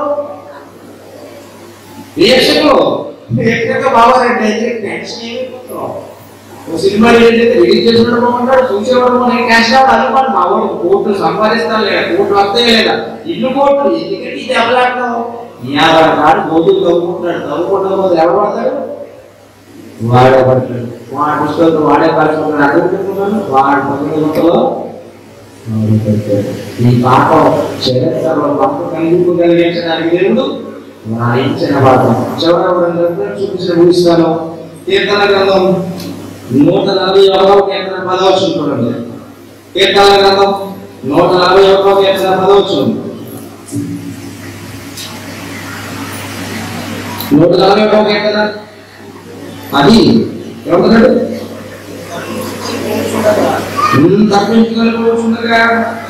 వీక్షకులు వీక్షకులు బాగోరండి టెన్షన్ ఏమి పోతున్నావు ఓ సినిమా రిలీజ్ అయితే రిలీజ్ చేసేవాడు బాగుంటాడు చూసేవాడు మనకి క్యాష్ రావడం అనుకోండి మా వాడు కోట్లు సంపాదిస్తాను లేదా కోట్లు వస్తాయి లేదా ఇల్లు కోట్లు ఎందుకంటే ఇది ఎవలాడతావు యాభై కాడు గోతులు తవ్వుకుంటాడు తవ్వుకుంటా పోతే ఎవరు పడతాడు వాడే పడతాడు వాడి పుస్తకంతో వాడే పడుతున్నాడు అర్థం చెప్తున్నాను వాడి పక్కన గుంటలో వాడే పడతాడు. ఈ పాపం చరిత్రలో పంప కలిగి కలిగించడానికి దేవుడు వాయించిన పాపం చివరి చూపించిన ఊహిస్తాను కీర్తన గ్రంథం నూట నలభై ఒకటో కీర్తన పదవచ్చు చూడండి కీర్తన గ్రంథం నూట నలభై ఒకటో కీర్తన పదవచ్చు నూట నలభై ఒకటో కీర్తన అది ఏమంటున్నాడు తప్పించుకోలేకపోతుండగా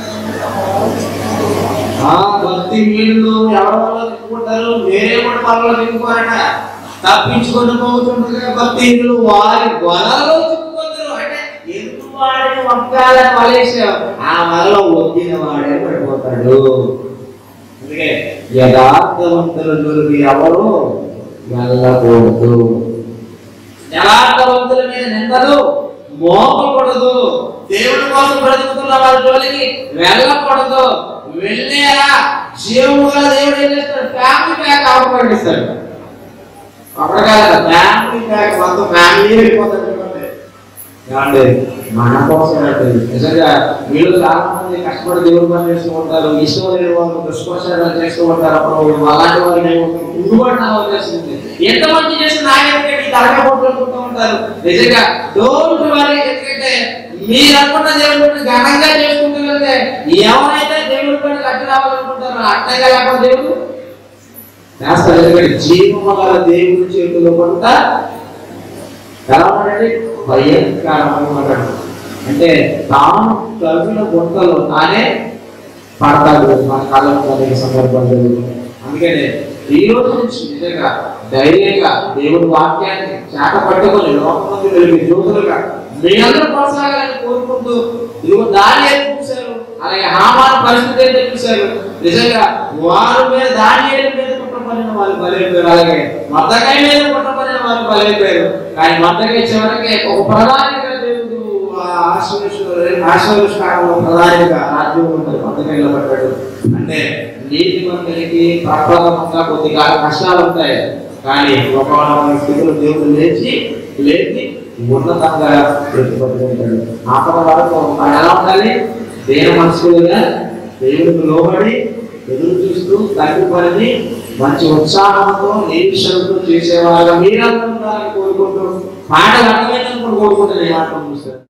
ఆ భక్తి వీళ్ళు ఎవరి వల్ల తిప్పుకుంటారు వేరే కూడా పనులు తిప్పుకోరట తప్పించుకొని పోతుండగా భక్తి వీళ్ళు వారి వలలో చిక్కుకుంటారు అంటే ఎందుకు వాడిని వంకాల వలేసావు ఆ వలలో ఒగ్గిన వాడే పడిపోతాడు అందుకే యథార్థవంతుల జోలికి ఎవరు వెళ్ళకూడదు యథార్థవంతుల మీద నిందలు మోపకూడదు దేవుడి కోసం బ్రతుకుతున్న వాళ్ళ జోలికి వెళ్ళకూడదు వెళ్ళేలా జీవము గల దేవుడు ఏం చేస్తాడు ఫ్యామిలీ ప్యాక్ ఆపడిస్తాడు అక్కడ కాదు ఫ్యామిలీ ప్యాక్ మొత్తం ఫ్యామిలీ వెళ్ళిపోతాడు చూడండి. ఏమండి మన కోసం అంటే నిజంగా వీళ్ళు చాలా మంది కష్టపడి దేవుడి పని చేస్తూ ఉంటారు ఇష్టం లేని వాళ్ళు దుష్కోశాలు చేస్తూ ఉంటారు అప్పుడు అలాంటి వారిని ఉండుబడిన వాళ్ళు చేస్తుంది ఎంత మంచి చేసి నాయకుడికి ఈ తలక పోట్టుకుంటూ ఉంటారు నిజంగా డోంట్ వరీ ఎందుకంటే మీరు అనుకున్న దేవుడి పని ఘనంగా చేసుకుంటూ వెళ్తే ఎవరైతే దేవుడి పని కట్టి రావాలనుకుంటారో అట్టగా లేకపోతే దేవుడు చేస్తారు ఎందుకంటే జీవము గల దేవుడి చేతిలో కొంత ఎలా ఉన్నాడండి భయంకరమైన అంటే తాను తగిన గుంటలో తానే పడతాడు మన కాలంలో అనేక సందర్భాలు జరుగుతాయి. అందుకనే ఈ రోజు నుంచి నిజంగా ధైర్యంగా దేవుడి వాక్యాన్ని చేత పట్టుకొని లోకంలోకి వెలిగి జ్యోతులుగా మీరందరూ కొనసాగాలని కోరుకుంటూ ఇదిగో దారి ఏం చూశారు అలాగే హామాన పరిస్థితి ఏంటో చూశారు నిజంగా వారి మీద దాని మీద కుట్రపడిన వాళ్ళు బలైపోయారు అలాగే మద్దకాయ మీద కుట్రపడిన వాళ్ళు బలైపోయారు కానీ మద్దకాయ చివరికి ఒక ప్రధానిగా దేవుడు ఆశ్వరుష్కారంలో ప్రధానిగా రాజ్యం ఉంటుంది మద్దకాయలో పడ్డాడు అంటే నీతి మంత్రికి ప్రప్రథమంగా కొద్దిగా కష్టాలు ఉంటాయి కానీ ఒక స్థితిలో దేవుడు లేచి లేచి ఉన్నతంగా ఎత్తుపట్టుకుంటాడు ఆపద వరకు మనం ఎలా ఉండాలి దేని మనసులుగా దేవుడికి లోబడి ఎదురు చూస్తూ తగ్గుపడి మంచి ఉత్సాహంతో నిరీక్షణతో చేసేవాళ్ళ మీరందరూ ఉండాలని కోరుకుంటూ పాటలు అర్థమైనప్పుడు కోరుకుంటాను ఈ మాట చూస్తారు